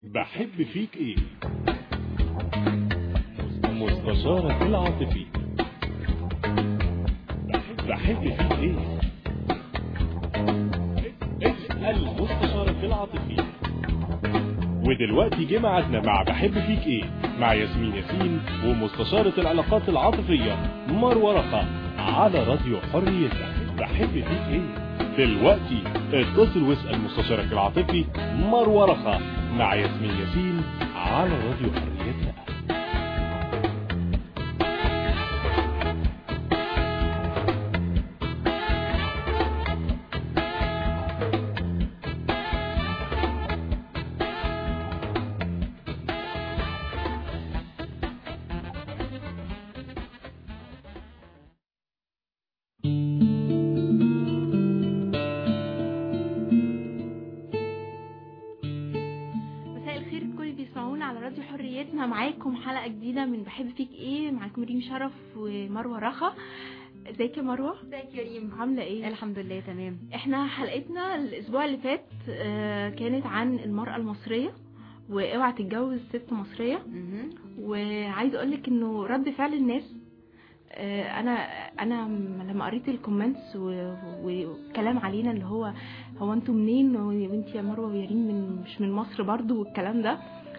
بحب فيك ايه مستشارك العاطفي بحب فيك ايه اسأل مستشارك العاطفي ودلوقتي جه ميعادنا مع بحب فيك ايه مع ياسمين ياسين ومستشارة العلاقات العاطفية مروة رخا على راديو حريتك بحب فيك ايه دلوقتي اتصل واسأل مستشارك العاطفي مروة رخا مع ياسمين ياسين على راديو حريتك مساء الخير الكل بيسمعونا على راديو حريتنا معاكم حلقة جديدة من بحب فيك ايه معاكم ريم شرف ومروة رخا ازيك يا مروة ازيك يا ريم عاملة ايه الحمد لله تمام احنا حلقتنا الاسبوع اللي فات آه، كانت عن المرأة المصرية واوعى تتجوز ست مصرية مهم. وعايزه اقول لك انه رد فعل الناس آه، انا انا لما قريت الكومنتس و- وكلام علينا اللي هو هو انتوا منين وانت يا مروه ويا ريم من مش من مصر برضو والكلام ده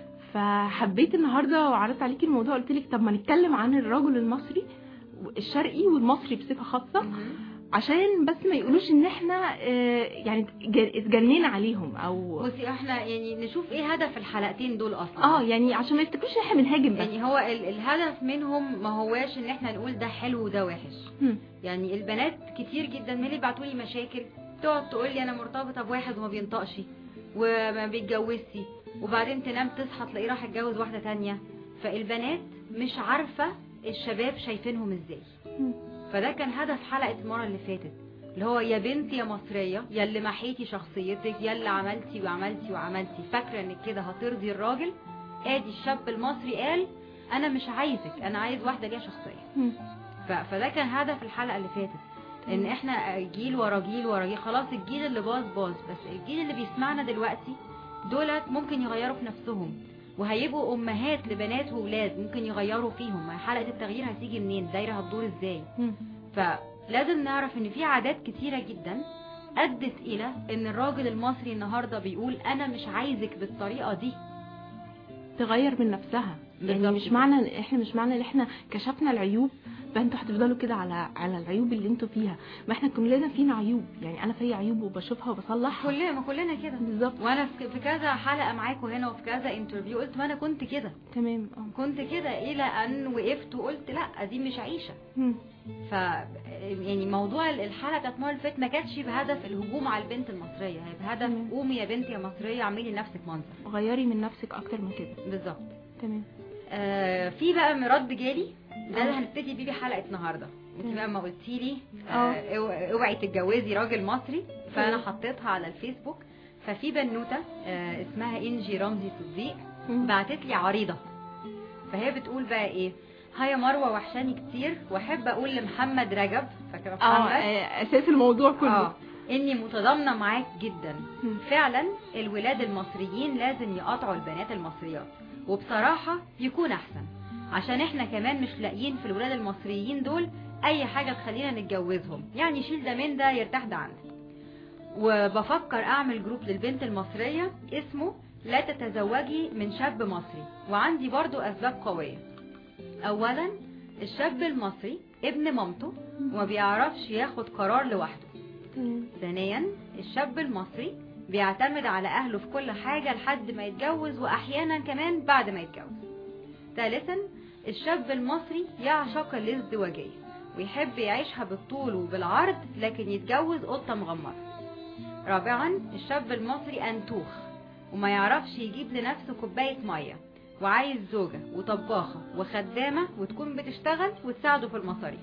فحبيت النهارده وعرضت عليكي الموضوع قلت لك طب ما نتكلم عن الرجل المصري الشرقي والمصري بصفه خاصه مهم. عشان بس ما يقولوش ان احنا آه، يعني اتج- اتجنينا عليهم او بصي احنا يعني نشوف ايه هدف الحلقتين دول اصلا اه يعني عشان ما يفتكروش ان احنا بنهاجم بس يعني هو ال الهدف منهم ما هواش ان احنا نقول ده حلو وده وحش هم. يعني البنات كتير جدا من اللي بعتوا لي مشاكل تقعد تقول لي انا مرتبطه بواحد وما بينطقش وما بيتجوزش وبعدين تنام تصحى تلاقيه راح يتجوز واحده تانية فالبنات مش عارفه الشباب شايفينهم ازاي هم. فده كان هدف حلقة المرة اللي فاتت اللي هو يا بنتي يا مصرية يا اللي محيتي شخصيتك يا اللي عملتي وعملتي وعملتي فاكرة انك كده هترضي الراجل ادي الشاب المصري قال انا مش عايزك انا عايز واحدة ليها شخصية هم. ف... فده كان هدف الحلقة اللي فاتت ان احنا جيل ورا جيل ورا جيل خلاص الجيل اللي باظ باظ بس الجيل اللي بيسمعنا دلوقتي دولت ممكن يغيروا في نفسهم وهيبقوا امهات لبنات وولاد ممكن يغيروا فيهم ما حلقة التغيير هتيجي منين الدايرة هتدور ازاي هم. فلازم نعرف ان في عادات كتيرة جدا ادت الى ان الراجل المصري النهاردة بيقول انا مش عايزك بالطريقة دي تغير من نفسها يعني بالظبط مش كده. معنى احنا مش معنى ان احنا كشفنا العيوب فانتوا هتفضلوا كده على على العيوب اللي انتوا فيها ما احنا كلنا فينا عيوب يعني انا فيا عيوب وبشوفها وبصلحها كلنا ما كلنا كده بالظبط وانا في في كذا حلقة معاكم هنا وفي كذا انترفيو قلت ما انا كنت كده تمام اه كنت كده الى ان وقفت وقلت لا دي مش عيشة هم. ف يعني موضوع الحلقة بتاعت المرة اللي فاتت ما كانتش بهدف الهجوم على البنت المصرية هي بهدف تمام. قومي يا بنتي يا مصرية اعملي لنفسك منظر غيري من نفسك اكتر من كده بالظبط تمام آه في بقى رد جالي ده اللي آه. هنبتدي بيه حلقه النهارده انت تمام. بقى ما قلتي لي آه. آه اوعي اوعي تتجوزي راجل مصري فانا تمام. حطيتها على الفيسبوك ففي بنوته آه اسمها انجي رمزي صديق هم. بعتت لي عريضه فهي بتقول بقى ايه هيا يا مروه وحشاني كتير واحب اقول لمحمد رجب فاكره اه محمد آه، اساس الموضوع كله اه اني متضامنه معاك جدا هم. فعلا الولاد المصريين لازم يقاطعوا البنات المصريات وبصراحة يكون احسن عشان احنا كمان مش لاقيين في الولاد المصريين دول اي حاجة تخلينا نتجوزهم يعني شيل ده من ده يرتاح ده عندك وبفكر اعمل جروب للبنت المصرية اسمه لا تتزوجي من شاب مصري وعندي برضو اسباب قوية اولا الشاب المصري ابن مامته وما بيعرفش ياخد قرار لوحده تمام. ثانيا الشاب المصري بيعتمد على اهله في كل حاجة لحد ما يتجوز واحيانا كمان بعد ما يتجوز ثالثا الشاب المصري يعشق الازدواجية ويحب يعيشها بالطول وبالعرض لكن يتجوز قطة مغمرة رابعا الشاب المصري انتوخ وما يعرفش يجيب لنفسه كوباية مية وعايز زوجة وطباخة وخدامة وتكون بتشتغل وتساعده في المصاريف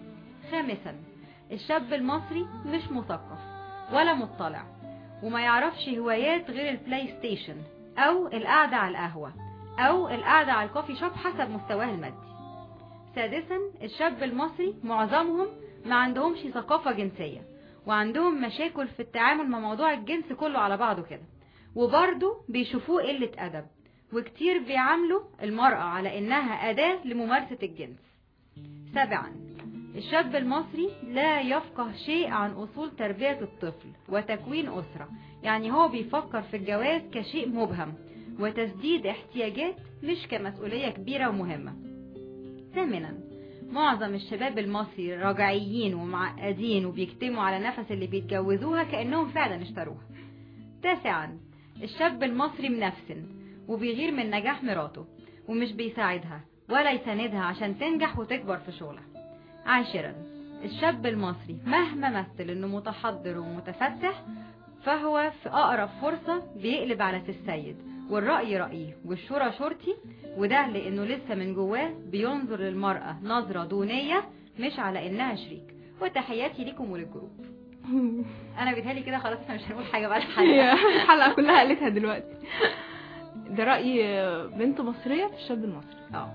خامسا الشاب المصري مش مثقف ولا مطلع وما يعرفش هوايات غير البلاي ستيشن او القعدة على القهوة او القعدة على الكوفي شوب حسب مستواه المادي سادسا الشاب المصري معظمهم ما عندهمش ثقافة جنسية وعندهم مشاكل في التعامل مع موضوع الجنس كله على بعضه كده وبرضه بيشوفوه قلة أدب وكتير بيعاملوا المرأة على إنها أداة لممارسة الجنس سابعا الشاب المصري لا يفقه شيء عن أصول تربية الطفل وتكوين أسرة يعني هو بيفكر في الجواز كشيء مبهم وتسديد احتياجات مش كمسؤولية كبيرة ومهمة ثامنا معظم الشباب المصري رجعيين ومعقدين وبيكتموا على نفس اللي بيتجوزوها كأنهم فعلا اشتروها تاسعا الشاب المصري منفسن وبيغير من نجاح مراته ومش بيساعدها ولا يساندها عشان تنجح وتكبر في شغلها عاشرا الشاب المصري مهما مثل انه متحضر ومتفتح فهو في اقرب فرصة بيقلب على السيد والرأي رأيه والشورى شورتي وده لانه لسه من جواه بينظر للمرأة نظرة دونية مش على انها شريك وتحياتي ليكم وللجروب انا بيتهيألي كده خلاص احنا مش هنقول حاجة بعد هي الحلقة الحلقة كلها قالتها دلوقتي ده رأي بنت مصرية في الشاب المصري اه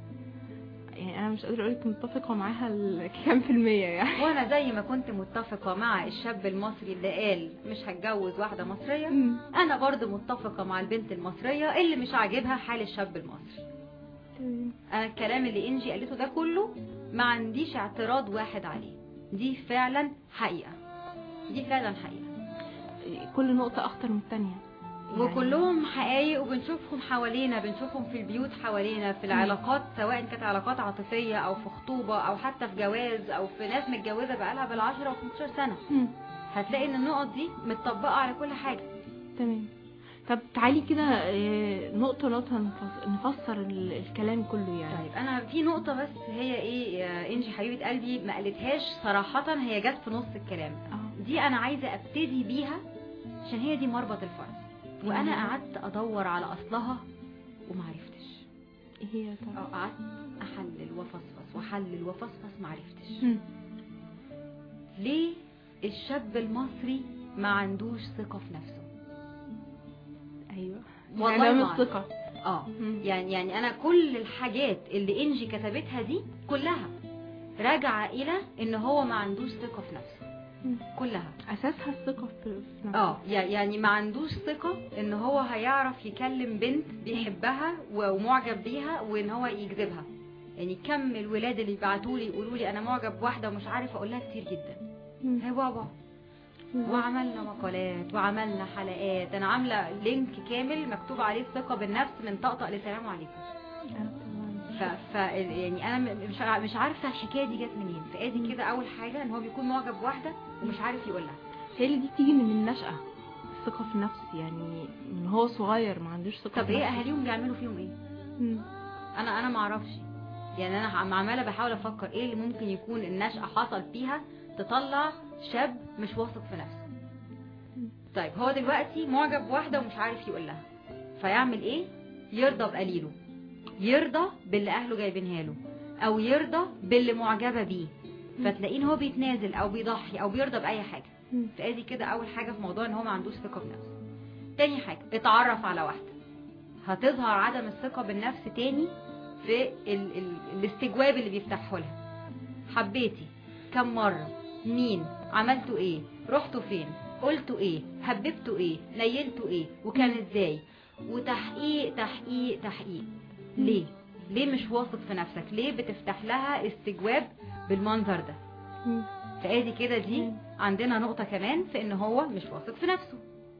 يعني انا مش قادرة اقولك متفقة معاها ال- كام في المية يعني وانا زي ما كنت متفقة مع الشاب المصري اللي قال مش هتجوز واحدة مصرية انا برضو متفقة مع البنت المصرية اللي مش عاجبها حال الشاب المصري انا الكلام اللي انجي قالته ده كله ما عنديش اعتراض واحد عليه دي فعلا حقيقة دي فعلا حقيقة كل نقطة اخطر من التانية يعني- وكلهم حقايق وبنشوفهم حوالينا بنشوفهم في البيوت حوالينا في العلاقات سواء كانت علاقات عاطفية او في خطوبة او حتى في جواز او في ناس متجوزة بقالها بالعشرة و15 سنة مم. هتلاقي ان النقط دي متطبقة على كل حاجة تمام طب تعالي كده آه، نقطة نقطة نفص- نفسر ال- الكلام كله يعني طيب انا في نقطة بس هي ايه يا انجي حبيبة قلبي ما قالتهاش صراحة هي جت في نص الكلام اه دي انا عايزة ابتدي بيها عشان هي دي مربط الفرس وانا مم. قعدت ادور على اصلها ومعرفتش ايه هي طب اه قعدت احلل وافصفص واحلل وافصفص معرفتش مم. ليه الشاب المصري ما عندوش ثقة في نفسه ايوه والله يعني ده ما مش أعرف. ثقة اه مم. يعني يعني انا كل الحاجات اللي انجي كتبتها دي كلها راجعه الى ان هو ما عندوش ثقه في نفسه مم. كلها اساسها الثقة في في نفسه اه يع- يعني ما عندوش ثقه ان هو هيعرف يكلم بنت بيحبها و- ومعجب بيها وان هو يجذبها يعني كم الولاد اللي يبعتوا لي يقولوا لي انا معجب بواحده ومش عارف اقول لها كتير جدا مم. هي بابا وعملنا مقالات وعملنا حلقات انا عامله لينك كامل مكتوب عليه الثقه بالنفس من طقطق لسلام عليكم آه، طبعاً. ف... ف يعني انا م- مش ع- مش عارفه الحكايه دي جت منين فادي كده اول حاجه ان هو بيكون معجب بواحده ومش عارف يقول لها هي اللي دي بتيجي من النشأة الثقة في النفس يعني من هو صغير ما عندوش ثقة طب في ايه نفسه. اهاليهم بيعملوا فيهم ايه مم. انا انا ما اعرفش يعني انا عم- عماله بحاول افكر ايه اللي ممكن يكون النشأة حصل فيها تطلع شاب مش واثق في نفسه طيب هو دلوقتي معجب بواحده ومش عارف يقول لها فيعمل ايه يرضى بقليله يرضى باللي اهله جايبينها له او يرضى باللي معجبه بيه فتلاقيه هو بيتنازل او بيضحي او بيرضى باي حاجه مم. فادي كده اول حاجه في موضوع ان هو ما عندوش ثقه بنفسه تاني حاجه اتعرف على واحده هتظهر عدم الثقه بالنفس تاني في ال ال الاستجواب اللي بيفتحه لها حبيتي كم مره مين عملتوا ايه رحتوا فين قلتوا ايه حببتوا ايه نيلتوا ايه وكان ازاي وتحقيق تحقيق تحقيق ليه ليه مش واثق في نفسك ليه بتفتح لها استجواب بالمنظر ده مم. فادي كده دي مم. عندنا نقطة كمان في ان هو مش واثق في نفسه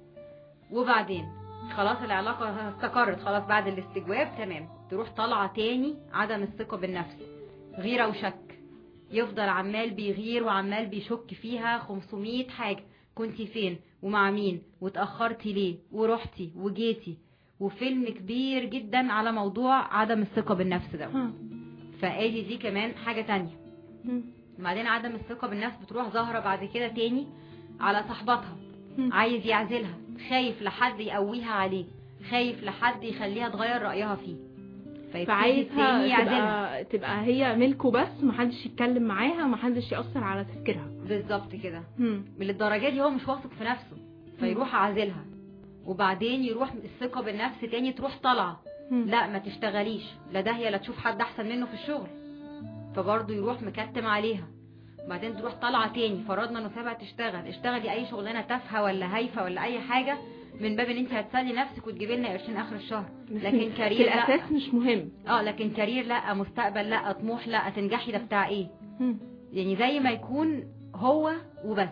وبعدين خلاص العلاقة استقرت خلاص بعد الاستجواب تمام تروح طالعة تاني عدم الثقة بالنفس غيرة وشك يفضل عمال بيغير وعمال بيشك فيها 500 حاجة كنتي فين ومع مين واتأخرتي ليه ورحتي وجيتي وفيلم كبير جدا على موضوع عدم الثقة بالنفس ده ها. فادي دي كمان حاجة تانية مم. بعدين عدم الثقة بالنفس بتروح ظاهرة بعد كده تاني على صاحبتها مم. عايز يعزلها خايف لحد يقويها عليه خايف لحد يخليها تغير رأيها فيه فيبتدي فعايزها التاني يعزلها تبقى تبقى هي ملكه بس محدش يتكلم معاها محدش يأثر على تفكيرها بالظبط كده مم. للدرجة دي هو مش واثق في نفسه فيروح عازلها وبعدين يروح الثقة بالنفس تاني تروح طالعة مم. لا ما تشتغليش لا داهية لا تشوف حد احسن منه في الشغل فبرضه يروح مكتم عليها بعدين تروح طالعة تاني فرضنا انه سابها تشتغل اشتغلي اي شغلانة تافهة ولا هايفة ولا اي حاجة من باب ان انت هتسلي نفسك وتجيبي لنا قرشين اخر الشهر بس لكن في كارير لا الاساس مش مهم اه لكن كارير لا مستقبل لا طموح لا تنجحي ده بتاع ايه مم. يعني زي ما يكون هو وبس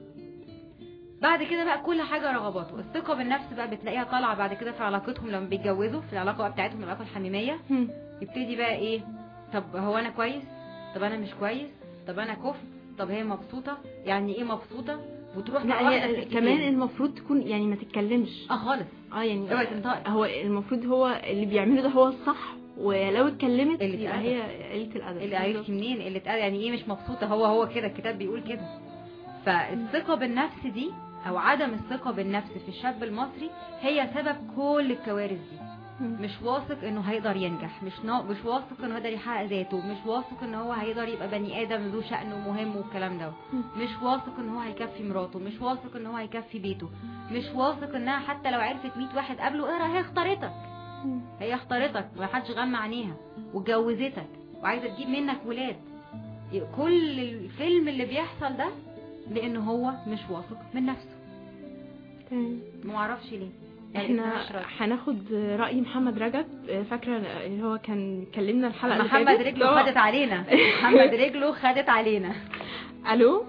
بعد كده بقى كل حاجة رغباته الثقة بالنفس بقى بتلاقيها طالعة بعد كده في علاقتهم لما بيتجوزوا في العلاقة بقى بتاعتهم العلاقة الحميمية مم. يبتدي بقى ايه طب هو انا كويس طب انا مش كويس طب انا كفء طب هي مبسوطة يعني ايه مبسوطة وتروح مع لا واحدة هي في كمان الكتاب. المفروض تكون يعني ما تتكلمش اه خالص اه يعني اوعي تنطقي. هو المفروض هو اللي بيعمله ده هو الصح ولو اتكلمت قلة يبقى أدب. هي قلة الادب اللي عرفتي منين اللي اتقال يعني ايه مش مبسوطة هو هو كده الكتاب بيقول كده فالثقة بالنفس دي او عدم الثقة بالنفس في الشاب المصري هي سبب كل الكوارث دي مم. مش واثق انه هيقدر ينجح مش نا... مش واثق انه هيقدر يحقق ذاته مش واثق ان هو هيقدر يبقى بني ادم ذو شأن ومهم والكلام ده مم. مش واثق ان هو هيكفي مراته مش واثق ان هو هيكفي بيته مش واثق انها حتى لو عرفت 100 واحد قبله اقرا هي اختارتك مم. هي اختارتك ما حدش غمى عينيها واتجوزتك وعايزه تجيب منك ولاد كل الفيلم اللي بيحصل ده لان هو مش واثق من نفسه تمام. ما اعرفش ليه احنا مش راضي. هناخد رأي محمد رجب فاكرة اللي هو كان كلمنا الحلقة اللي محمد فاتت؟ رجله آه. خدت علينا محمد رجله خدت علينا الو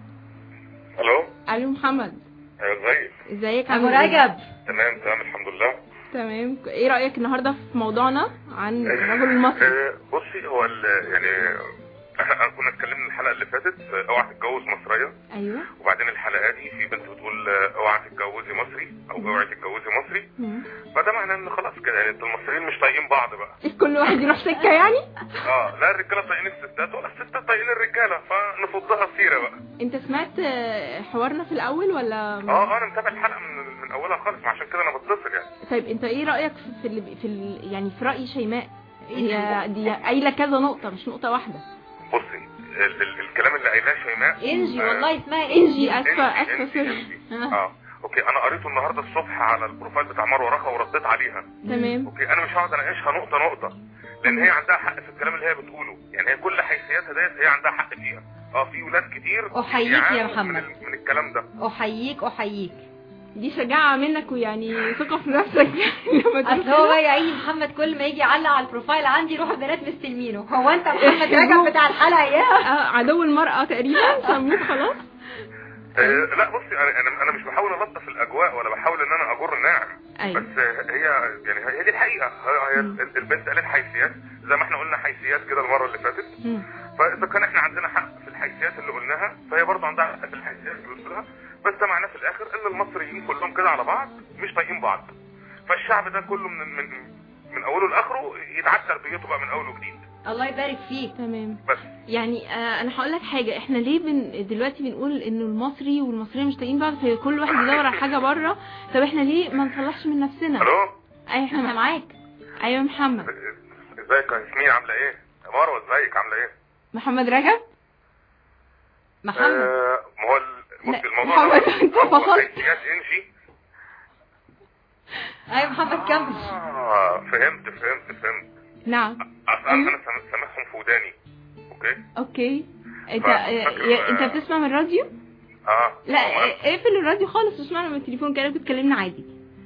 الو الو محمد ايوه ازيك ازيك ابو عامل إيه؟ رجب تمام تمام الحمد لله تمام ايه رأيك النهاردة في موضوعنا عن الرجل المصري آه، بصي هو ال- يعني احنا كنا اتكلمنا الحلقه اللي فاتت آه، اوعى تتجوز مصريه ايوه وبعدين الحلقه دي في بنت بتقول آه، اوعى تتجوزي مصري او اوعي تتجوزي مصري مم. فده معناه ان خلاص كده يعني المصريين مش طايقين بعض بقى كل واحد يروح سكة يعني اه لا الرجاله طايقين الستات ولا الستات طايقين الرجاله فنفضها سيره بقى انت سمعت آه، حوارنا في الاول ولا اه اه انا متابع الحلقه من, من اولها خالص ما عشان كده انا بتصل يعني طيب انت ايه رأيك في- في اللي في ال... يعني في رأي شيماء هي دي قايله كذا نقطة مش نقطة واحدة بصي ال ال الكلام اللي قايلاه شيماء انجي آه، والله اسمها انجي انجي اسفة اسفة انجي- سوري انجي. آه. اه اوكي انا قريته النهارده الصبح على البروفايل بتاع مروه رخا ورديت عليها تمام اوكي انا مش هقعد اناقشها نقطه نقطه لان هي عندها حق في الكلام اللي هي بتقوله يعني هي كل حيثياتها ديت هي عندها حق فيها اه في ولاد كتير أحييك يا بيعانوا محمد. من, ال- من الكلام ده احييك احييك دي شجاعة منك ويعني ثقة في نفسك لما تقول اصل هو كده. بقى يا عيني محمد كل ما يجي يعلق على البروفايل عندي يروح البنات مستلمينه هو انت محمد رجب بتاع الحلقه اياها آه، عدو المرأة تقريبا سموه خلاص آه لا بصي انا انا انا مش بحاول الطف الاجواء ولا بحاول ان انا اجر ناعم ايوه بس آه، هي يعني هي دي الحقيقه هي هي مم. ال- البنت قالت حيثيات زي ما احنا قلنا حيثيات كده المره اللي فاتت مم. فاذا كان احنا عندنا حق في الحيثيات اللي قلناها فهي برضه عندها حق في الحيثيات اللي قلت لها بس ده معناه في الاخر ان المصريين كلهم كده على بعض مش طايقين بعض فالشعب ده كله من من من اوله لاخره يتعاد تربيته بقى من اول وجديد الله يبارك فيك تمام بس يعني آه انا هقول لك حاجه احنا ليه بن دلوقتي بنقول انه المصري والمصريين مش طايقين بعض فكل واحد يدور على حاجه بره طب احنا ليه ما نصلحش من نفسنا الو ايوه احنا احنا معاك ايوه محمد ازيك يا ياسمين عامله ايه يا مروه ازيك عامله ايه محمد رجب محمد آه ما هو ال- لا، بصي الموضوع محمد، ده أنت هو فصلت. حيثيات انجي ايوه محمد كمل اه فهمت فهمت فهمت نعم اصلا انا سام- سامعهم في وداني اوكي اوكي انت ف- آه، يا- انت بتسمع من الراديو اه لا هو أنا- آه، اقفل الراديو خالص واسمعنا من التليفون كده بتكلمنا عادي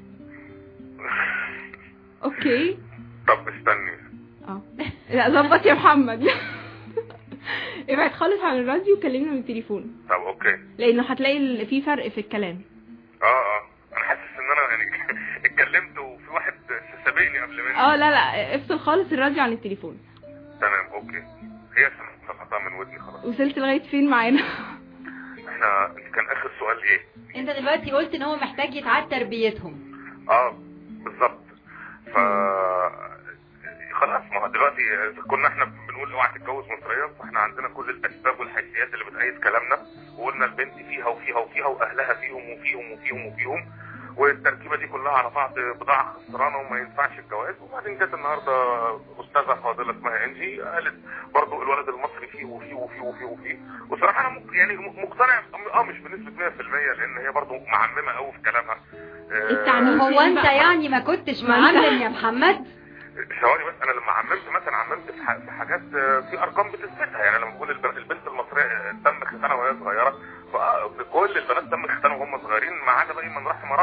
اوكي طب استني اه لا ظبط يا محمد ابعد خالص عن الراديو وكلمنا من التليفون طب اوكي لانه هتلاقي ال- في فرق في الكلام اه اه انا حاسس ان انا يعني اتكلمت وفي واحد سابقني قبل مني اه لا لا افصل خالص الراديو عن التليفون تمام اوكي هي سمعتها من ودني خلاص وصلت لغايه فين معانا احنا انت كان اخر سؤال ايه انت دلوقتي قلت ان هو محتاج يتعاد تربيتهم اه بالظبط ف خلاص ما هو دلوقتي كنا احنا بنقول اوعى تتجوز مصريه فاحنا عندنا كل الاسباب والحيثيات اللي بتأيد كلامنا وقلنا البنت فيها وفيها وفيها واهلها فيهم وفيهم وفيهم وفيهم والتركيبه دي كلها على بعض بضاعه خسرانه وما ينفعش الجواز وبعدين جت النهارده استاذه فاضله اسمها انجي قالت برضو الولد المصري فيه وفيه وفيه وفيه وفيه وصراحه انا مق- يعني مقتنع اه مش بنسبه 100% لان هي برضو معممه قوي في كلامها آه، التعميم. هو انت يعني ما كنتش ما انت- معلم يا محمد ثواني بس انا لما عممت مثلا عممت في ح- في حاجات آه، في ارقام بتثبتها يعني لما بقول الب- البنت المصريه آه، تم ختانها وهي صغيره فكل البنات تم ختانها وهم صغيرين ما عدا بقى من رحم ربي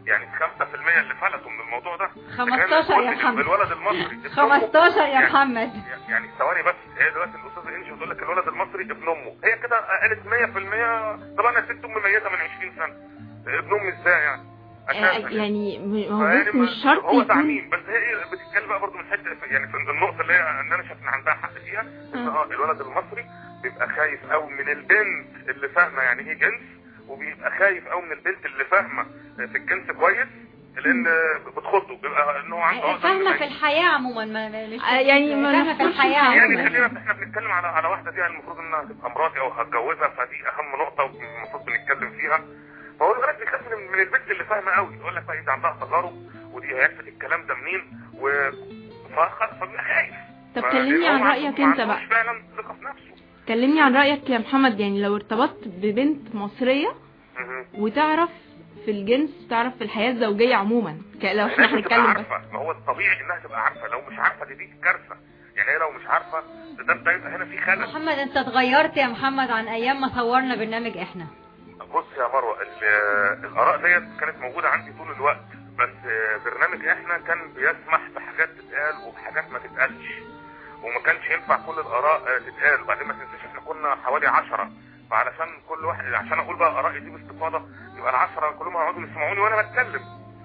يعني 5% اللي فلتوا من الموضوع ده 15 يا لكن محمد. الولد المصري ابن 15 يا يعني- محمد يعني ثواني بس هي دلوقتي الاستاذه انجي بتقول لك الولد المصري ابن امه هي كده قالت 100% طبعا انا ست امي ميته من 20 سنه ابن امي ازاي يعني آه، أساساً. يعني م- هو فيعني بس ما- مش شرط هو يكون تعميم بس هي إيه بتتكلم بقى برضه من حته يعني في النقطه اللي هي ان انا شايف ان عندها حق فيها ان آه. اه الولد المصري بيبقى خايف قوي من البنت اللي فاهمه يعني ايه جنس وبيبقى خايف قوي من البنت اللي فاهمه في الجنس كويس لان بتخضه بيبقى ان هو عنده عقدة من فاهمة في الميت. الحياة عموما ما ما- مش آه، يعني ما فاهمة في نفكرش الحياة فيها. يعني عموما خلينا احنا بنتكلم على على واحده دي المفروض انها تبقى مراتي او هتجوزها فدي اهم نقطه المفروض بنتكلم فيها فهو الولد بيخاف من من البنت اللي فاهمه قوي يقول لك بقى دي عندها تجارب ودي عرفت الكلام ده منين و فخلاص فبيبقى خايف طب ف- كلمني لأن هو عن ما رأيك عندوش- انت ما بقى. عندوش فعلا ثقه في نفسه كلمني عن رأيك يا محمد يعني لو ارتبطت ببنت مصرية مهم. وتعرف في الجنس تعرف في الحياة الزوجية عموما ك- لو احنا لازم تبقى هنتكلم بس عارفه ما هو الطبيعي انها تبقى عارفه لو مش عارفه دي دي كارثه يعني هي لو مش عارفه ده ده يبقى هنا في خلل محمد انت اتغيرت يا محمد عن ايام ما صورنا برنامج احنا بص يا مروه ال- الاراء ديت كانت موجوده عندي طول الوقت بس برنامج احنا كان بيسمح بحاجات تتقال وبحاجات ما تتقالش وما كانش ينفع كل الاراء تتقال وبعدين ما تنساش احنا كنا حوالي عشرة فعلشان كل واحد عشان اقول بقى ارائي دي باستفاضه يبقى العشرة كلهم هيقعدوا يسمعوني وانا بتكلم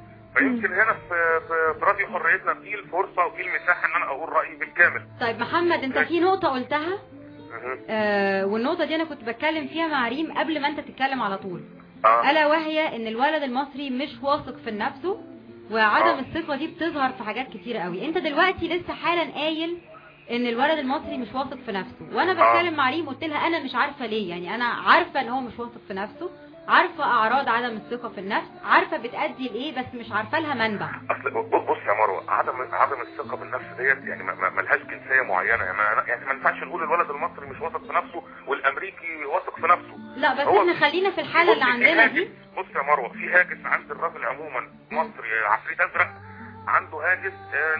فيمكن هنا في في, في راديو حريتنا في الفرصه وفي المساحه ان انا اقول رايي بالكامل طيب محمد انت في نقطة قلتها مهم. آه والنقطة دي انا كنت بتكلم فيها مع ريم قبل ما انت تتكلم على طول اه الا وهي ان الولد المصري مش واثق في نفسه وعدم آه. الثقة دي بتظهر في حاجات كتيرة قوي انت دلوقتي لسه حالا قايل ان الولد المصري مش واثق في نفسه وانا آه. بتكلم مع ريم قلت لها انا مش عارفة ليه يعني انا عارفة ان هو مش واثق في نفسه عارفة اعراض عدم الثقة في النفس عارفة بتأدي لايه بس مش عارفة لها منبع اصل ب- بص يا مروه عدم عدم الثقه بالنفس ديت يعني ما- ما- ملهاش جنسيه معينه يعني ما, يعني ما ينفعش نقول الولد المصري مش واثق في نفسه والامريكي واثق في نفسه لا بس هو احنا خلينا في الحالة اللي بص، في عندنا هاجس- دي بص يا مروه في هاجس عند الراجل عموما مصري عفريت ازرق عنده هاجس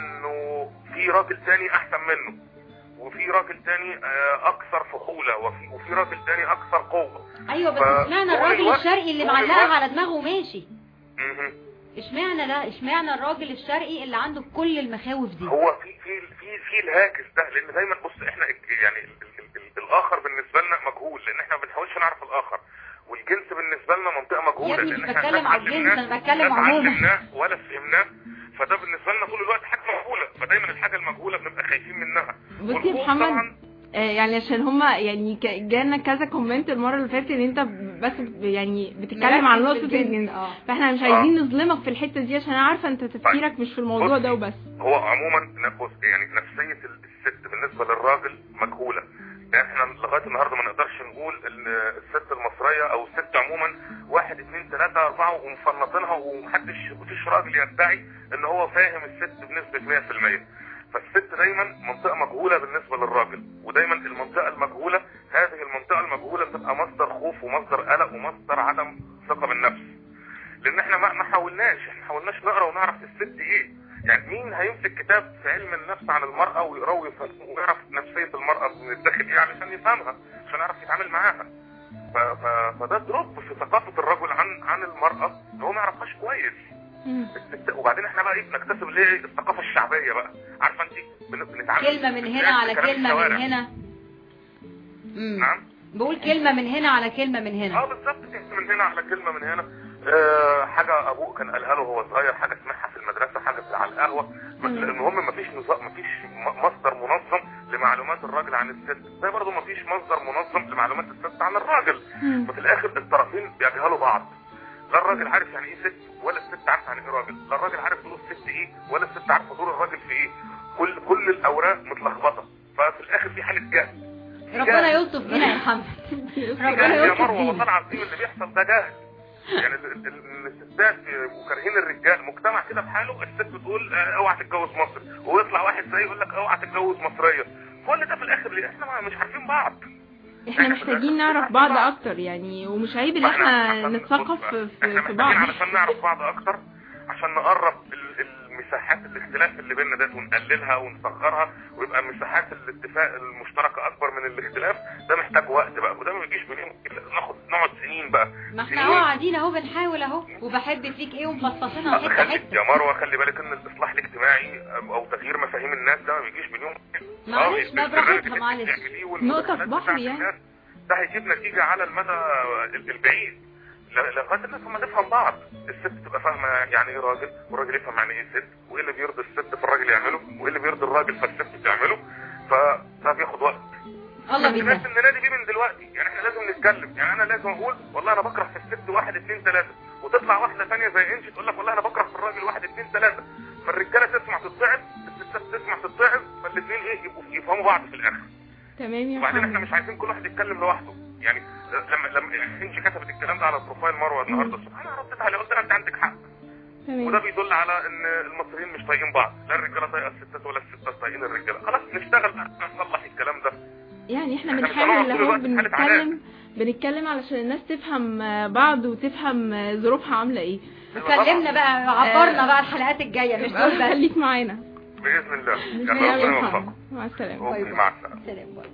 انه في راجل تاني احسن منه وفي راجل تاني آه، اكثر فحوله وفي وفي راجل تاني اكثر قوه ايوه بس ف- اشمعنى طول الراجل الوقت- الشرقي اللي طول معلقها الوقت- على دماغه ماشي مهم. اشمعنى ده اشمعنى الراجل الشرقي اللي عنده كل المخاوف دي هو في في في في الهاجس ده لان دايما بص احنا يعني ال ال ال ال الاخر بالنسبه لنا مجهول لان احنا ما بنحاولش نعرف الاخر والجنس بالنسبه لنا منطقه مجهوله يا ابني لان مش احنا بتكلم لا على الجنس، اتعلمناه- أنا بتكلم لا عموما. اتعلمناه ولا فهمناه فده بالنسبه لنا طول الوقت حاجه مجهوله فدايما الحاجه المجهوله بنبقى خايفين منها بصي يا والخوف محمد طبعاً- آه، يعني عشان هما يعني ك- جانا كذا كومنت المره اللي فاتت ان انت بس ب- يعني بتتكلم عن مركز نقطه في الجنس. الجنس اه فاحنا مش عايزين نظلمك في الحته دي عشان انا عارفه انت تفكيرك مش في الموضوع بصي، ده وبس هو عموما نفس يعني نفسية الست بالنسبة للراجل مجهولة يعني احنا لغاية النهاردة ما نقدرش نقول ان الست المصرية او الست عموما واحد اتنين تلاتة اربعة ومفنطينها ومحدش مفيش راجل يدعي ان هو فاهم الست بنسبة مية في المية فالست دايما منطقة مجهولة بالنسبة للراجل ودايما المنطقة المجهولة هذه المنطقة المجهولة بتبقى مصدر خوف ومصدر قلق ومصدر عدم ثقة بالنفس لان احنا ما ما حاولناش احنا حاولناش نقرا ونعرف الست ايه يعني مين هيمسك كتاب في علم النفس عن المرأة ويقراه ويفهمه ويعرف نفسية المرأة من الداخل ايه علشان يفهمها عشان يعرف يتعامل معاها ف... ف... فده دروب في ثقافة الرجل عن عن المرأة ان هو ما يعرفهاش كويس الست وبعدين احنا بقى ايه بنكتسب اللي هي الثقافة الشعبية بقى عارفة انت بن... بنتعامل كلمة من هنا على كلام كلمة الشوارع. من هنا مم. نعم بقول كلمة من هنا على كلمة من اه هنا بالظبط كده من هنا على كلمه من هنا آه حاجه ابوه كان قالها له وهو صغير حاجه سمعها في المدرسه حاجه على القهوه المهم مفيش نظام مفيش م- مصدر منظم لمعلومات الراجل عن الست زي برضه مفيش مصدر منظم لمعلومات الست عن الراجل ففي الاخر الطرفين بيجهلوا بعض لا الراجل عارف يعني ايه ست ولا الست عارفه يعني ايه راجل لا الراجل عارف دور الست ايه ولا الست عارفه دور الراجل في ايه كل كل الاوراق متلخبطه ففي الاخر في حاله جهل ربنا يلطف بينا يا محمد ربنا جهل يا يلطف مروه والله بينا العظيم اللي بيحصل ده جهل يعني ال- ال- ال- الستات وكارهين الرجال مجتمع كده بحاله الست بتقول آه، اوعى تتجوز مصري ويطلع واحد زي يقول لك اوعى تتجوز مصريه كل ده في الاخر ليه احنا ما- مش عارفين بعض احنا محتاجين نعرف بعض اكتر يعني ومش عيب ان احنا عشان- نتثقف بص بقى، في, احنا في محتاجين بعض علشان نعرف بعض اكتر عشان نقرب ال- مساحات الاختلاف اللي بيننا ده ونقللها ونصغرها ويبقى مساحات الاتفاق المشتركه اكبر من الاختلاف ده محتاج وقت بقى وده ما بيجيش من يوم ناخد نقعد سنين بقى ما احنا سنين. اهو قاعدين اهو بنحاول اهو وبحب فيك ايه ومفصصينها حته خلي حته يا مروه خلي بالك ان الاصلاح الاجتماعي او تغيير مفاهيم الناس ده ما بيجيش من يوم معلش، آه، ما البرنامج براحتها، اللي معلش. بتعمليه نقطة والمداخلات في بحر بتاعت يعني. الناس، ده هيجيب نتيجه على المدى ال- البعيد ل- لغايه الناس لما تفهم بعض الست تبقى فاهمه يعني ايه راجل والراجل يفهم يعني ايه ست وايه اللي بيرضي الست فالراجل يعمله وايه اللي بيرضي الراجل فالست تعمله فده بياخد وقت الله بس بيسهل لازم ننادي بيه من دلوقتي يعني احنا لازم نتكلم يعني انا لازم اقول والله انا بكره في الست واحد اتنين تلاته وتطلع واحده ثانيه زي انشي تقول لك والله انا بكره في الراجل واحد اتنين تلاته فالرجاله تسمع تتعب الستات تسمع تتعب فالاثنين ايه يبقوا يفهموا بعض في الاخر تمام يا وبعدين احنا محمد مش عايزين كل واحد يتكلم لوحده يعني لما لما انشي كتبت الكلام ده على بروفايل مروه النهارده الصبح انا رديت عليه قلت لها انت عندك حق وده تمام بيدل على ان المصريين مش طايقين بعض لا الرجاله طايقه الستات ولا الستات طايقين الرجاله خلاص نشتغل بقى، نصلح الكلام ده يعني احنا احنا مش بنحاول هنقعد طول اهو الوقت في حالة عذاب. بنتكلم بنتكلم علشان الناس تفهم آه، بعض وتفهم آه، ظروفها عامله ايه وكلمنا بقى عبرنا بقى الحلقات الجايه مش دول بس خليك معانا باذن الله بإذن يلا الله يا ربنا محمد يوفقك مع السلامه اوكي مع السلامه سلام باي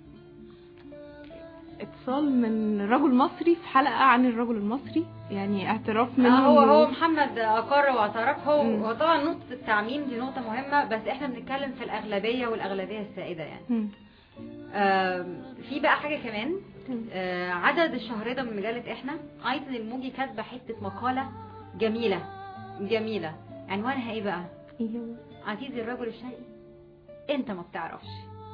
اتصال من رجل مصري في حلقه عن الرجل المصري يعني اعتراف آه، منه هو هو إنه- محمد اقر واعترف هو مم. هو طبعا نقطه التعميم دي نقطه مهمه بس احنا بنتكلم في الاغلبيه والاغلبيه السائده يعني مم. آم، في بقى حاجه كمان مم. آه، عدد الشهرده من مجله احنا ايتن الموجي كاتبه حته مقاله جميله جميله عنوانها ايه بقى ايه هو عزيزي الرجل الشرقي انت ما بتعرفش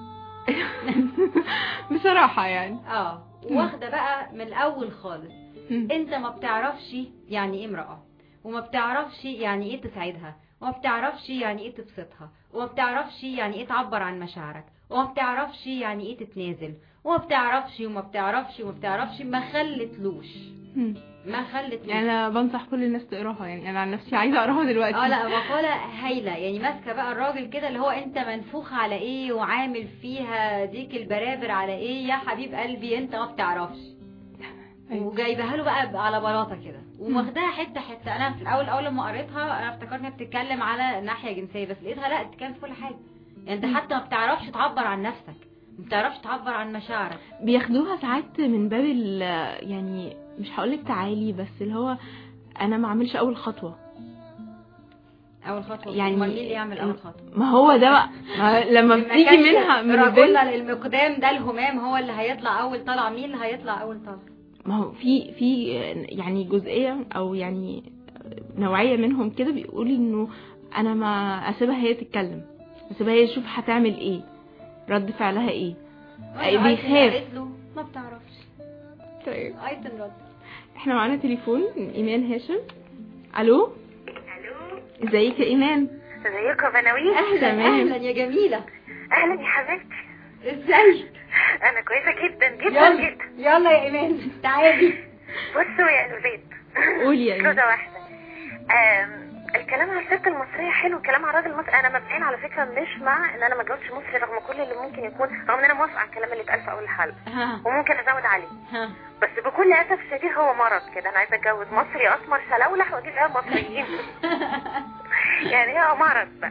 بصراحه يعني اه واخده بقى من الاول خالص مم. انت ما بتعرفش يعني ايه امرأة وما بتعرفش يعني ايه تسعدها وما بتعرفش يعني ايه تبسطها وما بتعرفش يعني ايه تعبر عن مشاعرك وما بتعرفش يعني ايه تتنازل وما بتعرفش وما بتعرفش وما بتعرفش ما خلتلوش مم. ما خلتلوش يعني انا بنصح كل الناس تقراها يعني انا عن نفسي عايزه اقراها دلوقتي اه لا مقالة هايلة يعني ماسكة بقى الراجل كده اللي هو انت منفوخ على ايه وعامل فيها ديك البرابر على ايه يا حبيب قلبي انت ما بتعرفش أيوة. وجايبها له بقى على بلاطه كده وواخداها حته حته انا في الاول اول لما قريتها انا افتكرت انها بتتكلم على ناحيه جنسيه بس لقيتها لا بتتكلم في كل حاجه يعني انت حتى ما بتعرفش تعبر عن نفسك ما بتعرفش تعبر عن مشاعرك بياخدوها ساعات من باب ال يعني مش هقولك تعالي بس اللي هو انا ما اعملش اول خطوه اول خطوه يعني- امال مين اللي يعمل اول خطوه ما هو ده بقى ما لما ما بتيجي كانش منها من رجلنا البنت للمقدام ده الهمام هو اللي هيطلع اول طلع مين اللي هيطلع اول طلع ما هو في في يعني جزئيه او يعني نوعيه منهم كده بيقول انه انا ما اسيبها هي تتكلم اسيبها هي تشوف هتعمل ايه رد فعلها ايه أي وأنا بيخاف. قالت له ما بتعرفش طيب ايتن رد احنا معانا تليفون من ايمان هاشم الو الو ازيك يا ايمان ازيكم يا بناويل اهلا تمام. اهلا يا جميله اهلا يا حبيبتي ازاي انا كويسه جدا جدا يلا جدا يلا يا ايمان تعالي بصوا يا البيت قولي يا ايمان كده واحده آم، الكلام على الست المصريه حلو الكلام على الراجل المصري انا مبدئيا على فكره مش مع ان انا ما اتجوزش مصري رغم كل اللي ممكن يكون رغم ان انا موافقه على الكلام اللي اتقال في اول الحلقه ها وممكن ازود عليه ها بس بكل اسف الشديد هو مرض كده انا عايزه اتجوز مصري اسمر سلولح واجيب عيال مصريين يعني هو مرض بقى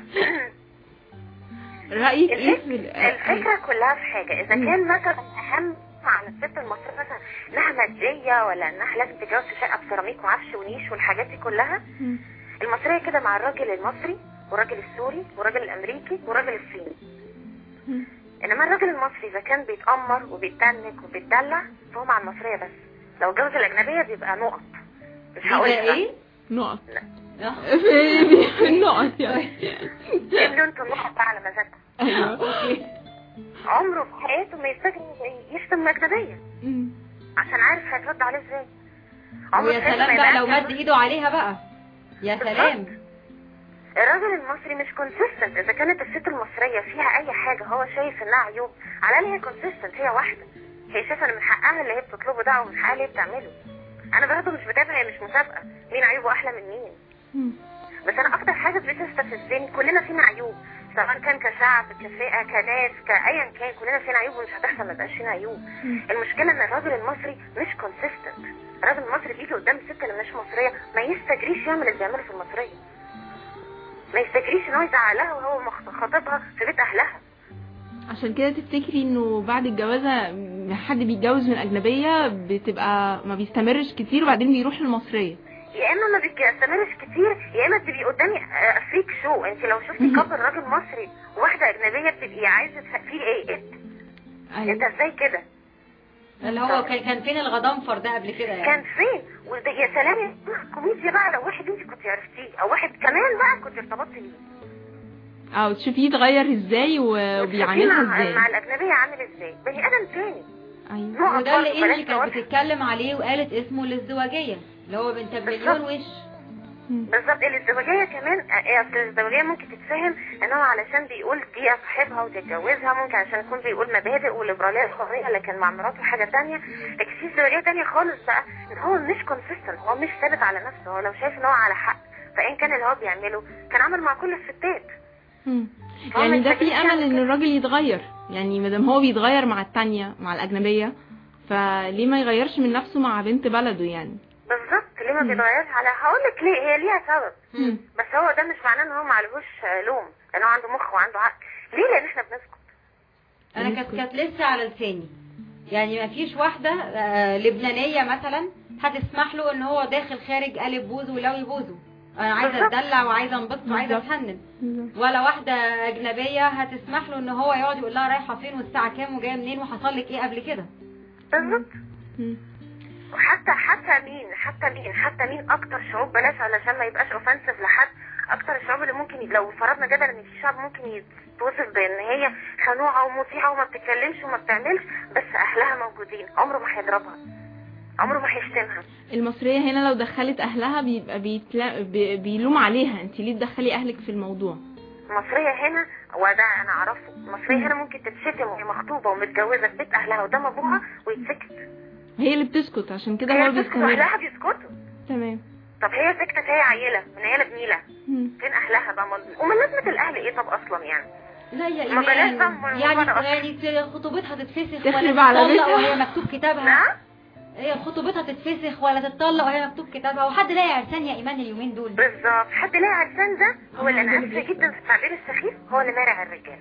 رايك ايه الفك- في ال- الفكرة كلها في حاجة إذا كان مثلا أهم على الست المصرية مثلا إنها مادية ولا إنها لازم تتجوز في شقة بسيراميك وعفش ونيش والحاجات دي كلها مم. المصرية كده مع الراجل المصري والراجل السوري والراجل الأمريكي والراجل الصيني مم. إنما الراجل المصري إذا كان بيتأمر وبيتنك وبيتدلع فهو مع المصرية بس لو اتجوز الأجنبية بيبقى نقط مش هقول يبقى ايه نقط آه. في في النقط يعني املوا انتوا النقط بقى على مزاجكم ايوه اوكي عمره في حياته ما يستجن يشتم أجنبية مم. عشان عارف هيترد عليه ازاي عمره ويا في حياته سلام ما بقى يبقى لو عارف مد ايده عليها بقى يا بالظبط. سلام الراجل المصري مش كونسيستنت اذا كانت الست المصريه فيها اي حاجه هو شايف انها عيوب على الاقل هي كونسيستنت هي واحده هي شايفه ان من حقها اللي هي بتطلبه ده ومن حقها اللي هي بتعمله انا برضه مش بتابع هي مش مسابقه مين عيوبه احلى من مين مم. بس انا اكتر حاجه بتستفزني كلنا فينا عيوب سواء كان كشعب كفئه كناس كايا كان كلنا فينا عيوب ومش هتحصل ما يبقاش فينا عيوب المشكله ان الراجل المصري مش كونسيستنت الراجل المصري بيجي قدام الست اللي مش مصريه ما يستجريش يعمل اللي بيعمله في المصريه ما يفتكريش ان هو يزعلها وهو مخ- خاطبها في بيت اهلها عشان كده تفتكري انه بعد الجوازة م- حد بيتجوز من اجنبية بتبقى ما بيستمرش كتير وبعدين بيروح للمصرية يا اما ما بيستمرش كتير يا اما تبقي قدامي آه، فريك شو انت لو شفتي كابل راجل مصري وواحده اجنبيه بتبقي عايزه تف- في ايه انت انت ايوه ازاي كده اللي هو كان كان فين الغضنفر ده قبل كده كان يعني فين وده يا سلام يا كوميديا بقى لو واحد انت كنت عرفتيه او واحد كمان بقى كنت ارتبطتي بيه اه تشوفيه يتغير ازاي و- وبيعاملها مع, ازاي مع الاجنبيه عامل ازاي بني ادم تاني ايوه نقط وده اللي برضه، بلاش انجي كانت نقول- بتتكلم عليه وقالت اسمه الازدواجيه اللي هو بنت بمليون وش مم. بالظبط الازدواجيه كمان آه، اصل الازدواجيه ممكن تتفهم ان هو علشان بيقول دي اصاحبها وتتجوزها ممكن عشان يكون بيقول مبادئ وليبراليه الحريه لكن مع مراته حاجه تانية لكن في ازدواجيه تانية خالص بقى ان هو مش كونسيستنت هو مش ثابت على نفسه هو لو شايف ان هو على حق فان كان اللي هو بيعمله كان عمل مع كل الستات مم. هو يعني ده محتاجين في امل يعمل ان كده. الراجل يتغير يعني مادام هو بيتغير مع التانية مع الاجنبية فليه ما يغيرش من نفسه مع بنت بلده يعني بالظبط ليه ما مم. بيتغيرش على هقول لك ليه هي ليها سبب مم. بس هو ده مش معناه ان هو معلهوش آه، لوم لان هو عنده مخ وعنده عقل ليه لان احنا بنسكت انا كانت كانت لسه على لساني يعني ما فيش واحده آه، لبنانيه مثلا هتسمح له ان هو داخل خارج قالب بوزه ولوي بوزه انا عايزه بالظبط. اتدلع وعايزه انبسط وعايزه بالظبط. اتهنن ولا واحده اجنبيه هتسمح له ان هو يقعد يقول لها رايحه فين والساعه كام وجايه منين وحصل لك ايه قبل كده بالظبط مم. وحتى حتى مين حتى مين حتى مين اكتر شعوب بلاش علشان ما يبقاش اوفنسيف لحد اكتر الشعوب اللي ممكن لو فرضنا جدلا ان في شعب ممكن يتوصف بان هي خنوعه ومطيعه وما بتتكلمش وما بتعملش بس اهلها موجودين عمره ما هيضربها عمره ما هيشتمها المصرية هنا لو دخلت اهلها بيبقى بيتلا... بي... بيلوم عليها انت ليه تدخلي اهلك في الموضوع المصرية هنا وده انا اعرفه المصرية هنا ممكن تتشتم وهي مخطوبة ومتجوزة في بيت اهلها قدام ابوها ويتسكت هي اللي بتسكت عشان كده هو هي اللي بتسكت بيستمر واهلها بيسكتوا تمام طب هي سكتت هي عيلة من عيلة بنيلة مم. فين اهلها بقى مض- ومن لازمة الاهل ايه طب اصلا يعني لا يا ما بلاش ايمان بقى م- يعني مرة يعني خطوبتها تتفسخ تخرب ولا على تطلق بيتها. وهي مكتوب كتابها نعم هي خطوبتها تتفسخ ولا تتطلق وهي مكتوب كتابها وحد لاقي عرسان يا ايمان اليومين دول بالظبط حد لاقي عرسان ده هو اللي انا ده اللي اسفه جدا في التعبير السخيف هو اللي مارع الرجاله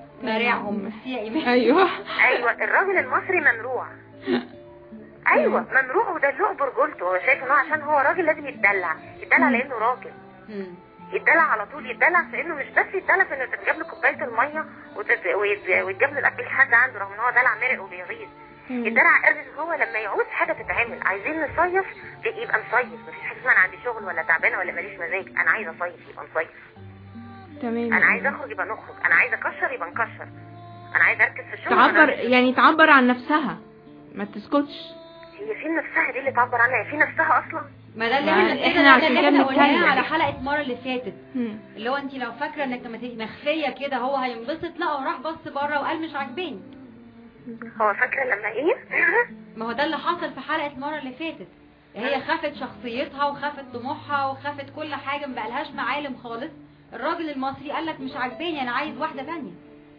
مارعهم بس يا ايمان ايوه ايوه الراجل المصري ممروع ايوه ممروع ودلوع برجولته هو شايف ان هو عشان هو راجل لازم يتدلع يتدلع لانه راجل مم. يتدلع على طول يتدلع في انه مش بس يتدلع في انه تتجاب له كوبايه الميه وتت- ويت- ويتجاب له الاكل لحد عنده رغم ان هو دلع مرق وبيغيظ يتدلع قال ان هو لما يعوز حاجه تتعمل عايزين نصيف يبقى نصيف مفيش حاجه اسمها انا عندي شغل ولا تعبانه ولا ماليش مزاج انا عايزه اصيف يبقى نصيف تمام انا عايزه اخرج يبقى نخرج انا عايزه اكشر يبقى نكشر انا عايزه اركز في الشغل تعبر أنا- يعني تعبر عن نفسها ما تسكتش هي فين نفسها دي اللي تعبر عنها هي في نفسها اصلا ما ده اللي ما احنا إحنا كده ده عشان اللي كده احنا بنتكلم. قلناه على حلقه المره اللي فاتت مم. اللي هو انت لو فاكره انك لما تبقي مخفيه كده هو هينبسط لا هو راح بص بره وقال مش عاجباني هو فاكره لما ايه ما هو ده اللي حصل في حلقه المره اللي فاتت هي خافت شخصيتها وخافت طموحها وخافت كل حاجه ما بقالهاش معالم خالص الراجل المصري قال لك مش عاجباني انا عايز واحده ثانيه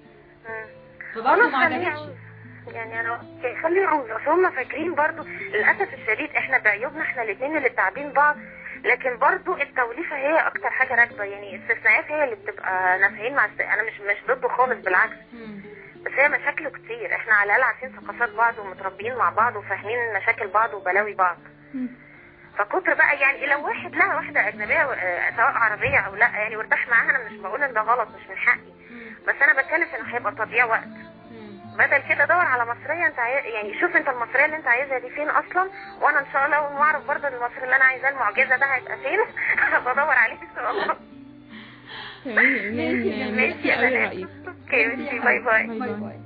فبرضه خلاص ما خليه عجبتش يعوز. يعني انا خليه يعوز اصل هم فاكرين برضو للاسف الشديد احنا بعيوبنا احنا الاثنين اللي تعبين بعض لكن برضو التوليفه هي اكتر حاجه راكبه يعني الاستثناءات هي اللي بتبقى نافعين مع الس... انا مش مش ضده خالص بالعكس مم. بس هي مشاكله كتير احنا على الاقل عارفين ثقافات بعض ومتربيين مع بعض وفاهمين مشاكل بعض وبلاوي بعض مم. فكتر بقى يعني لو واحد لقى واحده اجنبيه آه، سواء عربيه او لا يعني وارتاح معاها انا مش بقول ان ده غلط مش من حقي بس انا بتكلم في انه هيبقى تضييع وقت مم. بدل كده دور على مصريه انت عايز يعني شوف انت المصريه اللي انت عايزها دي فين اصلا وانا ان شاء الله اول ما اعرف برضه المصري اللي انا عايزاه المعجزه ده هيبقى فين بدور عليه ان شاء الله تمام يا إيمان. ميرسي يا قوي بنات. رأيك اوكي ماشي باي باي باي باي باي باي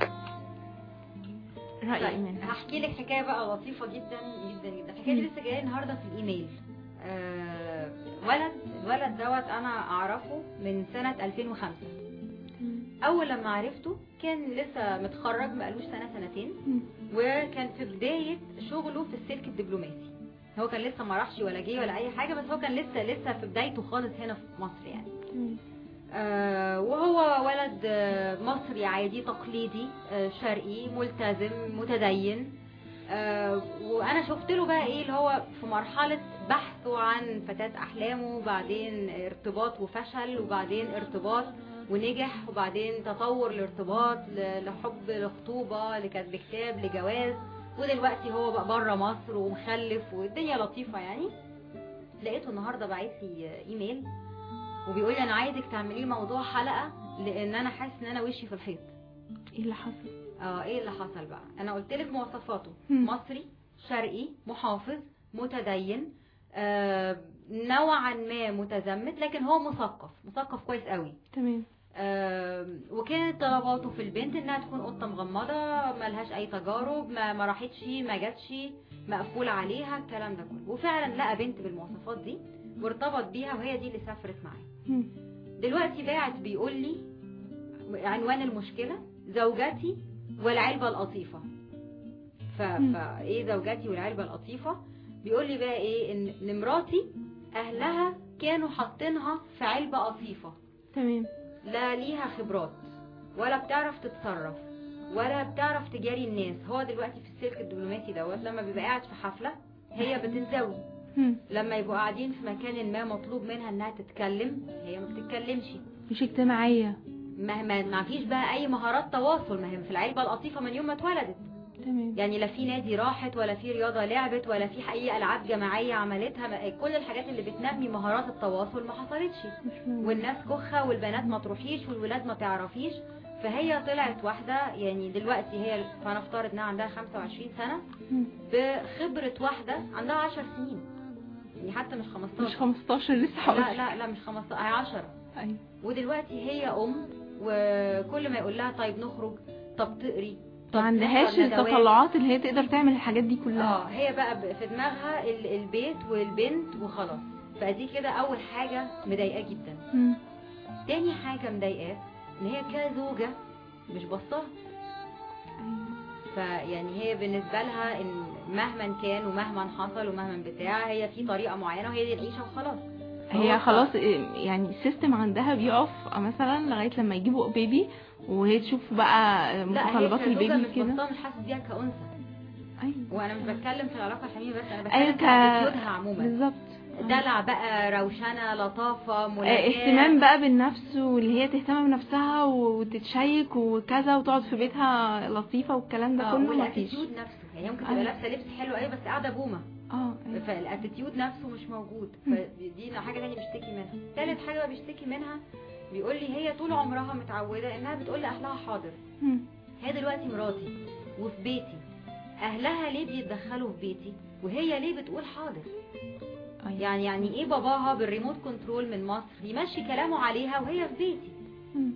رأي طيب إيمان هحكي لك حكايه بقى لطيفه جدا جدا جدا الحكايه دي لسه جايه النهارده في الايميل آه ولد الولد دوت انا اعرفه من سنه 2005 اول لما عرفته كان لسه متخرج بقالوش سنه سنتين مم. وكان في بدايه شغله في السلك الدبلوماسي هو كان لسه ما راحش ولا جه ولا اي حاجه بس هو كان لسه لسه في بدايته خالص هنا في مصر يعني مم. آه، وهو ولد آه، مصري عادي تقليدي آه، شرقي ملتزم متدين آه، وانا شفت له بقى ايه اللي هو في مرحله بحثه عن فتاة احلامه وبعدين ارتباط وفشل وبعدين ارتباط ونجح وبعدين تطور الارتباط ل- لحب لخطوبة لكتب كتاب لجواز ودلوقتي هو بقى بره مصر ومخلف والدنيا لطيفة يعني لقيته النهارده باعت لي ايميل وبيقول لي انا عايزك تعملي لي موضوع حلقة لان انا حاسس ان انا وشي في الحيط ايه اللي حصل اه ايه اللي حصل بقى انا قلت لك مواصفاته مم. مصري شرقي محافظ متدين آه نوعا ما متزمت لكن هو مثقف مثقف كويس قوي تمام آه وكانت طلباته في البنت انها تكون قطه مغمضه ملهاش اي تجارب ما, ما راحتش ما جاتش مقفول عليها الكلام ده كله وفعلا لقى بنت بالمواصفات دي وارتبط بيها وهي دي اللي سافرت معاه مم. دلوقتي باعت بيقول لي عنوان المشكلة زوجتي والعلبة القطيفة ف... مم. فايه زوجتي والعلبة القطيفة بيقول لي بقى ايه ان إن مراتي اهلها كانوا حاطينها في علبة قطيفة تمام لا ليها خبرات ولا بتعرف تتصرف ولا بتعرف تجاري الناس هو دلوقتي في السلك الدبلوماسي دوت لما بيبقى قاعد في حفلة هي بتنزوي مم. لما يبقوا قاعدين في مكان ما مطلوب منها انها تتكلم هي ما بتتكلمش مش اجتماعية ما ما ما فيش بقى اي مهارات تواصل ما هي في العلبه القطيفه من يوم ما اتولدت تمام يعني لا في نادي راحت ولا في رياضه لعبت ولا في اي العاب جماعيه عملتها ما- كل الحاجات اللي بتنمي مهارات التواصل ما حصلتش مش موجود. والناس كخه والبنات ما تروحيش والولاد ما تعرفيش فهي طلعت واحده يعني دلوقتي هي هنفترض انها عندها 25 سنه مم. بخبره واحده عندها 10 سنين يعني حتى مش 15 مش 15 لسه هقول لا لا لا مش 15 هي 10 ايوه ودلوقتي هي ام وكل ما يقول لها طيب نخرج طب تقري طب ما عندهاش نحضر ندوات. التطلعات اللي هي تقدر تعمل الحاجات دي اه كلها هي بقى ب- في دماغها ال- البيت والبنت وخلاص فدي كده اول حاجه مضايقاه جدا مم. تاني حاجه مضايقاه ان هي كزوجه مش بصها أيوة. فيعني هي بالنسبه لها ان مهما كان ومهما حصل ومهما بتاع هي في طريقه معينه وهي دي العيشه وخلاص هي هو خلاص إيه، يعني السيستم عندها بيقف مثلا لغايه لما يجيبوا بيبي وهي تشوف بقى لا هي متطلبات كزوجه البيبي مش كده بصها مش حاسس بيها كانثى ايوه وانا مش بتكلم في العلاقه الحميمه بس انا ايوه بتكلم ك في اتيتيودها عموما بالظبط دلع بقى روشنه لطافه آه، ملاكاه اهتمام بقى بالنفس واللي هي تهتم بنفسها وتتشيك وكذا وتقعد في بيتها لطيفه والكلام ده اه كله مفيش والاتيتيود نفسه يعني ممكن تبقى آه. لابسه لبس حلو قوي بس قاعده بومه اه أيوة. فالاتيتيود نفسه مش موجود مم. فدي حاجه تانية بيشتكي منها تالت حاجه بقى بيشتكي منها بيقول لي هي طول عمرها متعوده انها بتقول لاهلها حاضر مم. هي دلوقتي مراتي وفي بيتي اهلها ليه بيتدخلوا في بيتي وهي ليه بتقول حاضر أيوة. يعني يعني ايه باباها بالريموت كنترول من مصر يمشي كلامه عليها وهي في بيتي مم.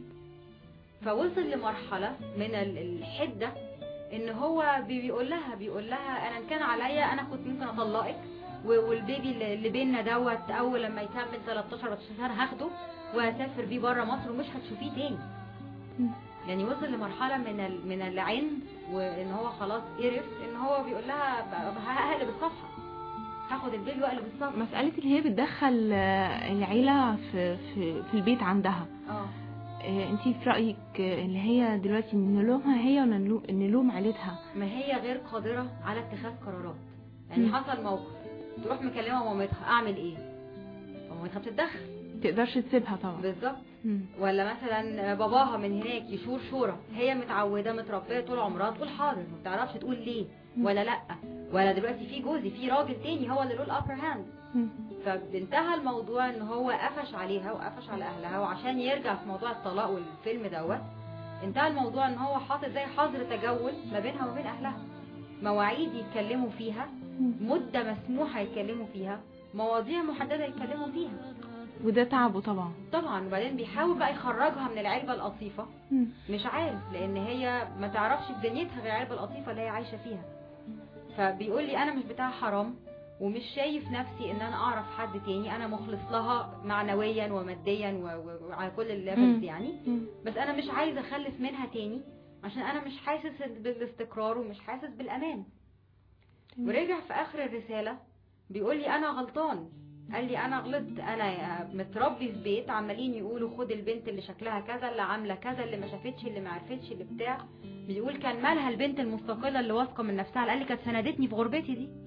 فوصل لمرحلة من ال- الحدة ان هو بي- بيقول لها بيقول لها انا إن كان عليا انا كنت ممكن اطلقك و- والبيبي اللي اللي بينا دوت اول لما يكمل 13 14 شهر هاخده واسافر بيه بره مصر ومش هتشوفيه تاني مم. يعني وصل لمرحلة من ال... من العند وان هو خلاص قرف ان هو بيقول لها ب- هقلب الصفحة هاخد البيبي واقلب الصفحة مسألة اللي هي بتدخل آه، العيلة في, في, في البيت عندها اه انت في رأيك آه، اللي هي دلوقتي نلومها هي ولا نلوم- نلوم عيلتها ما هي غير قادرة على اتخاذ قرارات يعني مم. حصل موقف تروح مكلمة مامتها اعمل ايه فمامتها بتتدخل تقدرش تسيبها طبعا بالظبط مم. ولا مثلا باباها من هناك يشور شورى هي متعوده متربيه طول عمرها تقول حاضر ما بتعرفش تقول ليه ولا لا ولا دلوقتي في جوزي في راجل تاني هو اللي له الابر هاند مم. فانتهى الموضوع ان هو قفش عليها وقفش على اهلها وعشان يرجع في موضوع الطلاق والفيلم دوت انتهى الموضوع ان هو حاطط زي حظر تجول ما بينها وبين اهلها مواعيد يتكلموا فيها مم. مده مسموحه يتكلموا فيها مواضيع محدده يتكلموا فيها وده تعبه طبعا طبعا وبعدين بيحاول بقى يخرجها من العلبه القطيفه مم. مش عارف لان هي ما تعرفش في دنيتها غير العلبه القطيفه اللي هي عايشه فيها فبيقول لي انا مش بتاع حرام ومش شايف نفسي ان انا اعرف حد تاني انا مخلص لها معنويا وماديا و- و- وعلى كل الليفلز مم. يعني مم. بس انا مش عايزه اخلف منها تاني عشان انا مش حاسس بالاستقرار ومش حاسس بالامان تمام. ورجع في اخر الرساله بيقول لي انا غلطان قال لي انا غلطت انا متربي في بيت عمالين يقولوا خد البنت اللي شكلها كذا اللي عامله كذا اللي ما شافتش اللي ما عرفتش اللي بتاع بيقول كان مالها البنت المستقله اللي واثقه من نفسها قال لي كانت سندتني في غربتي دي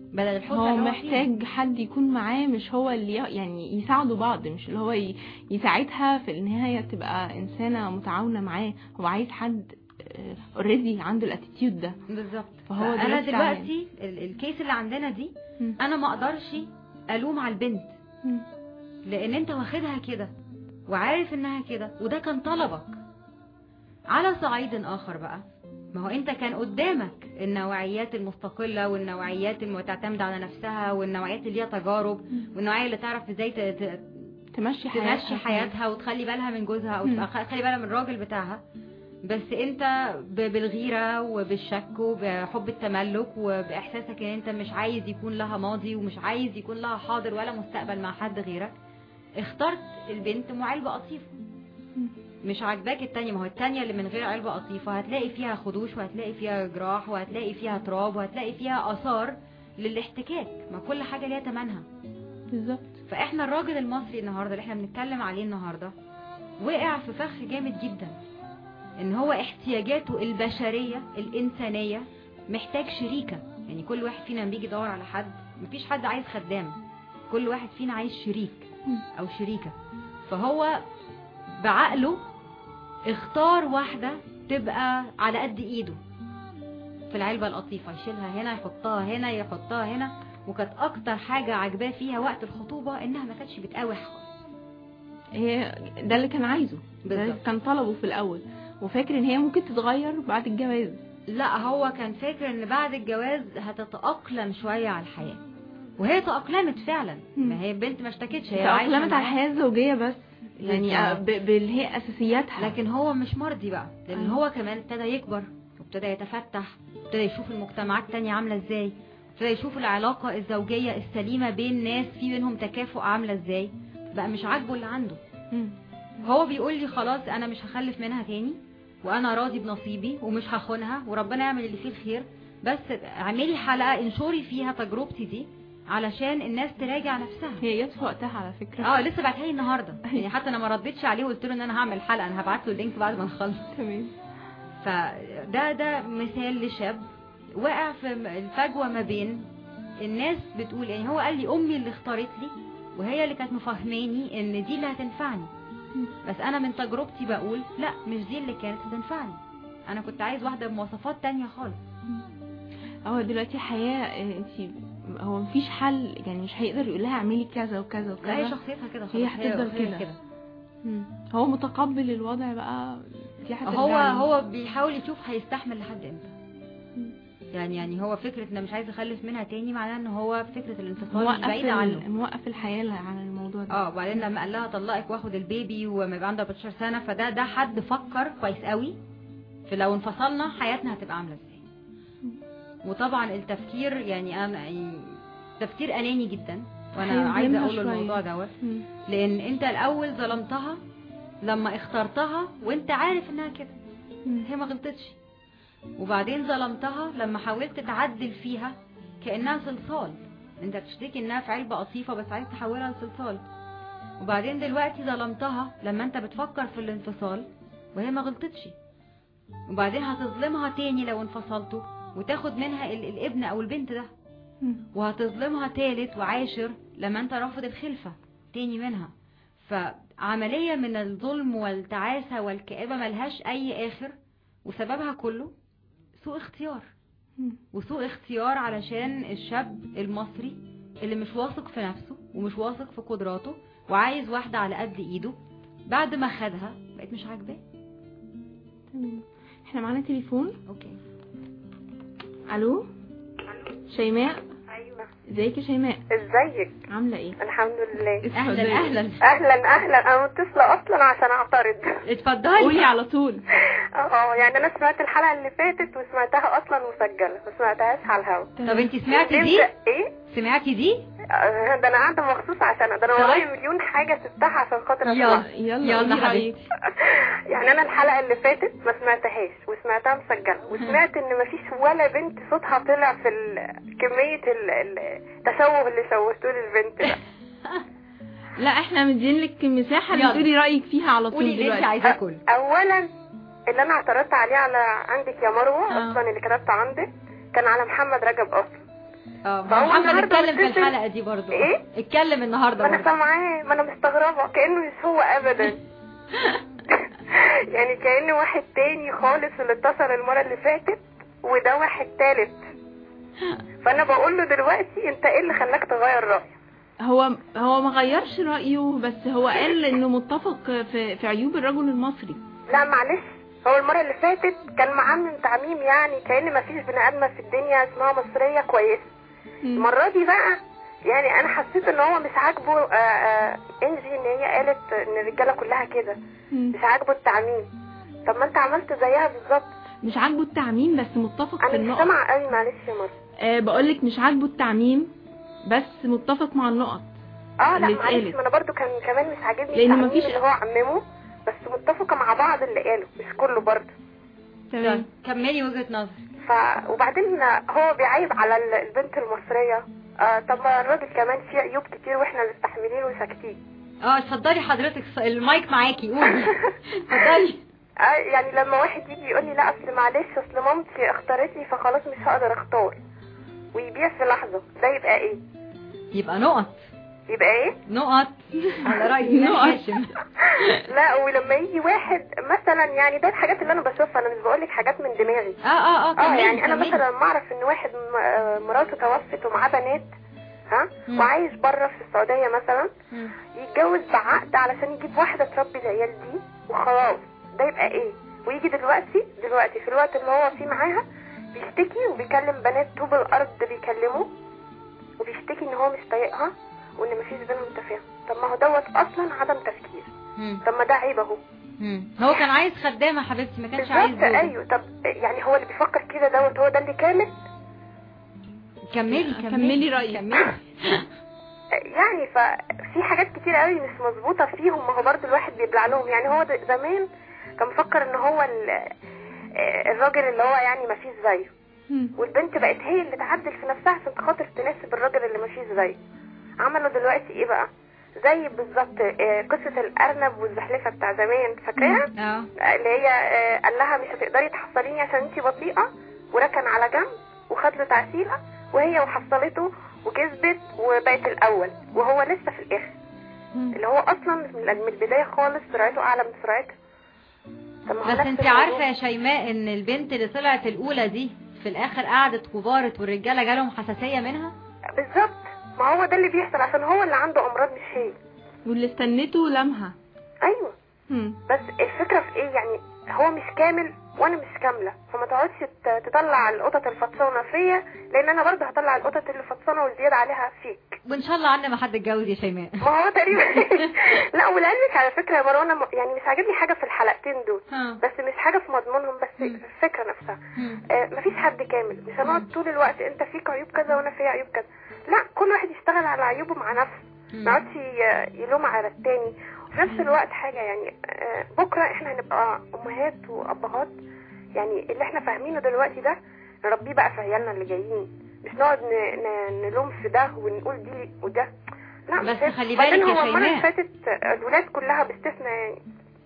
بدل الحزن هو اللي فيه. محتاج حد يكون معاه مش هو اللي ي- يعني يساعدوا بعض مش اللي هو ي- يساعدها في النهاية تبقى إنسانة متعاونة معاه هو عايز حد اوريدي عنده الاتيتيود ده بالظبط فهو انا دلوقتي دلوقتي ال- الكيس اللي عندنا دي مم. انا ما اقدرش الوم على البنت مم. لان انت واخدها كده وعارف انها كده وده كان طلبك على صعيد اخر بقى ما هو انت كان قدامك النوعيات المستقلة والنوعيات المعتمدة على نفسها والنوعيات اللي ليها تجارب والنوعية اللي تعرف ازاي ت- ت- تمشي حياتها تمشي حياتها وتخلي بالها من جوزها او مم. تبقى خ- تخلي بالها من الراجل بتاعها بس انت ب- بالغيرة وبالشك وبحب التملك وباحساسك ان انت مش عايز يكون لها ماضي ومش عايز يكون لها حاضر ولا مستقبل مع حد غيرك اخترت البنت ام علبة قطيفة مم. مش عاجباك التانية ما هو التانية اللي من غير علبة قطيفة هتلاقي فيها خدوش وهتلاقي فيها جراح وهتلاقي فيها تراب وهتلاقي فيها اثار للاحتكاك ما كل حاجة ليها تمنها بالظبط فاحنا الراجل المصري النهارده اللي احنا بنتكلم عليه النهارده وقع في فخ جامد جدا ان هو احتياجاته البشريه الانسانيه محتاج شريكه يعني كل واحد فينا لما بيجي يدور على حد مفيش حد عايز خدام كل واحد فينا عايز شريك او شريكه فهو بعقله اختار واحده تبقى على قد ايده في العلبه القطيفه يشيلها هنا يحطها هنا يحطها هنا وكانت اكتر حاجه عجباه فيها وقت الخطوبه انها ما كانتش بتقاوح خالص هي ده اللي كان عايزه ده بالظبط. كان طلبه في الاول وفاكر ان هي ممكن تتغير بعد الجواز لا هو كان فاكر ان بعد الجواز هتتاقلم شويه على الحياه وهي تاقلمت فعلا مم. ما هي البنت ما اشتكتش هي عايشة تأقلمت على معاه. الحياة الزوجية بس يعني بالظبط. ب- باللي هي اساسياتها لكن هو مش مرضي بقى لان أيوة. هو كمان ابتدى يكبر وابتدى يتفتح ابتدى يشوف المجتمعات تانية عاملة ازاي ابتدى يشوف العلاقة الزوجية السليمة بين ناس في بينهم تكافؤ عاملة ازاي بقى مش عاجبه اللي عنده مم. هو بيقول لي خلاص انا مش هخلف منها تاني وانا راضي بنصيبي ومش هخونها وربنا يعمل اللي فيه الخير بس اعملي حلقة انشري فيها تجربتي دي علشان الناس تراجع نفسها هي جت في وقتها على فكرة اه لسه بعتها لي النهارده يعني حتى انا ما ردتش عليه وقلت له ان انا هعمل حلقه انا هبعت له اللينك بعد ما نخلص تمام فده ده مثال لشاب وقع في م- الفجوه ما بين الناس بتقول يعني هو قال لي امي اللي اختارت لي وهي اللي كانت مفهماني ان دي اللي هتنفعني بس انا من تجربتي بقول لا مش دي اللي كانت هتنفعني انا كنت عايز واحده بمواصفات تانية خالص هو دلوقتي الحياة انت هو مفيش حل يعني مش هيقدر يقول لها اعملي كذا وكذا لا هي وكذا شخصيتها كده هي خلاص هتفضل كده. مم. هو متقبل الوضع بقى دي هترجع هو له. هو بيحاول يشوف هيستحمل لحد امتى مم. يعني يعني هو فكرة انه مش عايز يخلف منها تاني معناه ان هو فكرة الانفصال مش موقف بعيدة عنه ال- موقف الحياة عن الموضوع ده اه وبعدين لما قال لها طلقك واخد البيبي وما يبقى عندها 14 سنة فده ده حد فكر كويس قوي في لو انفصلنا حياتنا هتبقى عاملة ازاي وطبعا التفكير يعني انا يعني تفكير اناني جدا وانا هيظلمها عايزه اقول شوية. الموضوع دوت مم. لان انت الاول ظلمتها لما اخترتها وانت عارف انها كده مم. هي ما غلطتش وبعدين ظلمتها لما حاولت تعدل فيها كانها صلصال انت بتشتكي انها في علبه قطيفه بس عايز تحولها لصلصال وبعدين دلوقتي ظلمتها لما انت بتفكر في الانفصال وهي ما غلطتش وبعدين هتظلمها تاني لو انفصلتوا وتاخد منها ال- الابن او البنت ده مم. وهتظلمها تالت وعاشر لما انت رافض الخلفة تاني منها فعملية من الظلم والتعاسة والكآبة ملهاش أي آخر وسببها كله سوء اختيار مم. وسوء اختيار علشان الشاب المصري اللي مش واثق في نفسه ومش واثق في قدراته وعايز واحدة على قد ايده بعد ما خدها بقت مش عاجباه تمام احنا معانا تليفون اوكي الو شيماء ايوه ازيك يا شيماء ازيك عامله ايه الحمد لله اهلا اهلا اهلا اهلا انا متصله اصلا عشان اعترض اتفضلي قولي على طول اه يعني انا سمعت الحلقه اللي فاتت وسمعتها اصلا مسجله ما سمعتهاش على الهوا طب انت سمعتي دي انت ايه سمعتي دي آه، ده انا قاعده مخصوص عشان ده انا طيب. ورايا مليون حاجه سبتها عشان خاطر يلا اسمعها يلا يلا قولي حبيبتي. رايك يعني انا الحلقه اللي فاتت ما سمعتهاش وسمعتها مسجله وسمعت ان مفيش ولا بنت صوتها طلع في ال- كميه ال- ال- التشوه اللي شوهتوه للبنت ده لا احنا مدين لك مساحه يلا. اللي تقولي رايك فيها على طول قولي اللي انت دلوقتي عايزاه كله اولا اللي انا اعترضت عليه على عندك يا مروه آه. اصلا اللي كتبت عندك كان على محمد رجب اصلا اه فهو محمد النهاردة اتكلم في متصل- الحلقه دي برضو إيه؟ اتكلم النهارده ما انا برضو سامعاه ما انا مستغربه كانه مش هو ابدا يعني كانه واحد تاني خالص اللي اتصل المره اللي فاتت وده واحد تالت فانا بقول له دلوقتي انت ايه اللي خلاك تغير رايك هو هو ما غيرش رأيه بس هو قال انه متفق في في عيوب الرجل المصري لا معلش هو المره اللي فاتت كان معمم تعميم يعني كان ما فيش بني ادمه في الدنيا اسمها مصريه كويسه المره دي بقى يعني انا حسيت ان هو مش عاجبه آه، آه، انجي ان هي قالت ان الرجاله كلها كده مم. مش عاجبه التعميم طب ما انت عملت زيها بالظبط مش عاجبه التعميم بس متفق في انا مش النقط سامعه قوي معلش يا مر أه بقولك مش عاجبه التعميم بس متفق مع النقط اه لا اللي معلش اتقالت. ما انا برضو كان كمان مش عاجبني لأن التعميم مفيش- اللي هو عممه بس متفقه مع بعض اللي قاله مش كله برضو تمام كملي وجهه نظر ف وبعدين هو بيعيب على ال- البنت المصريه آه طب ما الراجل كمان فيه عيوب كتير واحنا مستحملين وساكتين اه اتفضلي حضرتك المايك معاكي قولي اتفضلي آه يعني لما واحد يجي يقول لي لا اصل معلش اصل مامتي اختارتني فخلاص مش هقدر اختار ويبيع في لحظه ده يبقى ايه يبقى نقط يبقى ايه نقط على رأي الله نقط. هاشم لا ولما يجي واحد مثلا يعني ده الحاجات اللي انا بشوفها انا مش بقولك حاجات من دماغي اه اه اه اه كملي يعني انا كملي. مثلا ما اعرف ان واحد م- آه، مراته توفت ومعاه بنات ها مم. وعايش بره في السعوديه مثلا مم. يتجوز بعقد علشان يجيب واحده تربي العيال دي وخلاص ده يبقى ايه ويجي دلوقتي دلوقتي في الوقت اللي هو فيه معاها بيشتكي وبيكلم بنات طوب الارض بيكلمه وبيشتكي ان هو مش طايقها وان مفيش بينهم تفاهم طب ما هو دوت اصلا عدم تفكير مم. طب ما ده عيب اهو مم. هو كان عايز خدامه حبيبتي ما كانش عايز بالظبط زوجة. ايوه طب يعني هو اللي بيفكر كده دوت هو ده اللي كامل كملي كملي كملي رأيك. كملي يعني ففي حاجات كتير قوي مش مظبوطه فيهم ما هو برضه الواحد بيبلع لهم يعني هو ده- زمان كان مفكر ان هو ال- آه، الراجل اللي هو يعني ما فيش زيه مم. والبنت بقت هي اللي تعدل في نفسها عشان خاطر تناسب الراجل اللي ما فيش زيه عملوا دلوقتي ايه بقى زي بالظبط آه، قصه الارنب والزحلفه بتاع زمان فاكراها اه اللي هي آه، قال لها مش هتقدري تحصليني عشان انتي بطيئة وركن على جنب وخد له تعسيلة وهي وحصلته وكسبت وبقت الأول وهو لسه في الآخر مم. اللي هو أصلا من من البداية خالص سرعته أعلى من سرعتها طب ما هو بس نفس انت الموضوع. عارفه يا شيماء ان البنت اللي طلعت الاولى دي في الاخر قعدت وبارت والرجاله جالهم حساسيه منها بالظبط ما هو ده اللي بيحصل عشان هو اللي عنده أمراض مش هي واللي استنته لمها أيوه مم. بس الفكرة في ايه يعني هو مش كامل وانا مش كاملة فما تقعدش ت- تطلع القطط الفطسانة فيا لان انا برضه هطلع القطط اللي فطسانة والزيادة عليها فيك وان شاء الله عنا ما حد اتجوز يا شيماء ما هو تقريبا لا ولعلمك على فكرة يا مروة انا م- يعني مش عاجبني حاجة في الحلقتين دول اه بس مش حاجة في مضمونهم بس مم. الفكرة نفسها مم. آه مفيش حد كامل مش هنقعد طول الوقت انت فيك عيوب كذا وانا فيا عيوب كذا لا كل واحد يشتغل على عيوبه مع نفسه مم. ما يقعدش ي- يلوم على التاني وفي نفس الوقت حاجة يعني آه، بكرة احنا هنبقى امهات وابهات يعني اللي احنا فاهمينه دلوقتي ده نربيه بقى في عيالنا اللي جايين مش نقعد ن- ن- نلوم في ده ونقول دي وده لا بس مش هينفع. خلي بعدين بالك يا هو المرة اللي شيماء. فاتت آه، الولاد كلها باستثناء يعني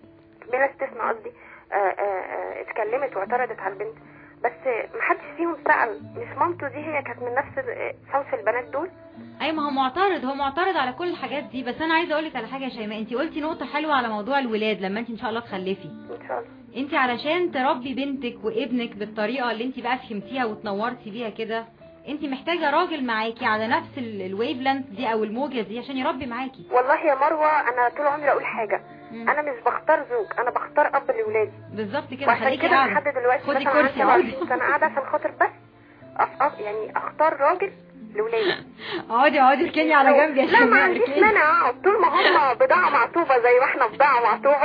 بلا استثناء قصدي آه، آه، آه، اتكلمت واعترضت على البنت بس آه، محدش فيهم سأل مش مامته دي هي كانت من نفس آه، صنف البنات دول اي ما هو معترض هو معترض على كل الحاجات دي بس انا عايزه اقول لك على حاجه يا شيماء انت قلتي نقطه حلوه على موضوع الولاد لما انت ان شاء الله تخلفي ان شاء الله انت علشان تربي بنتك وابنك بالطريقه اللي انت بقى فهمتيها وتنورتي بيها كده انت محتاجه راجل معاكي على نفس الويف لانث دي او الموجه دي عشان يربي معاكي والله يا مروة انا طول عمري اقول حاجة مم. انا مش بختار زوج انا بختار اب لاولادي بالظبط كده وعشان خليكي كده قاعده لحد دلوقتي خدي مثلا كرسي عندي اقعدي 24 سنة قاعدة عشان خاطر بس أف... أف... يعني اختار راجل لاولادي اقعدي اقعدي اركني على جنب يا لا شيماء ما عنديش اركني. مانع اقعد طول ما هم بضاعة معطوبة زي ما احنا بضاعة معطوبة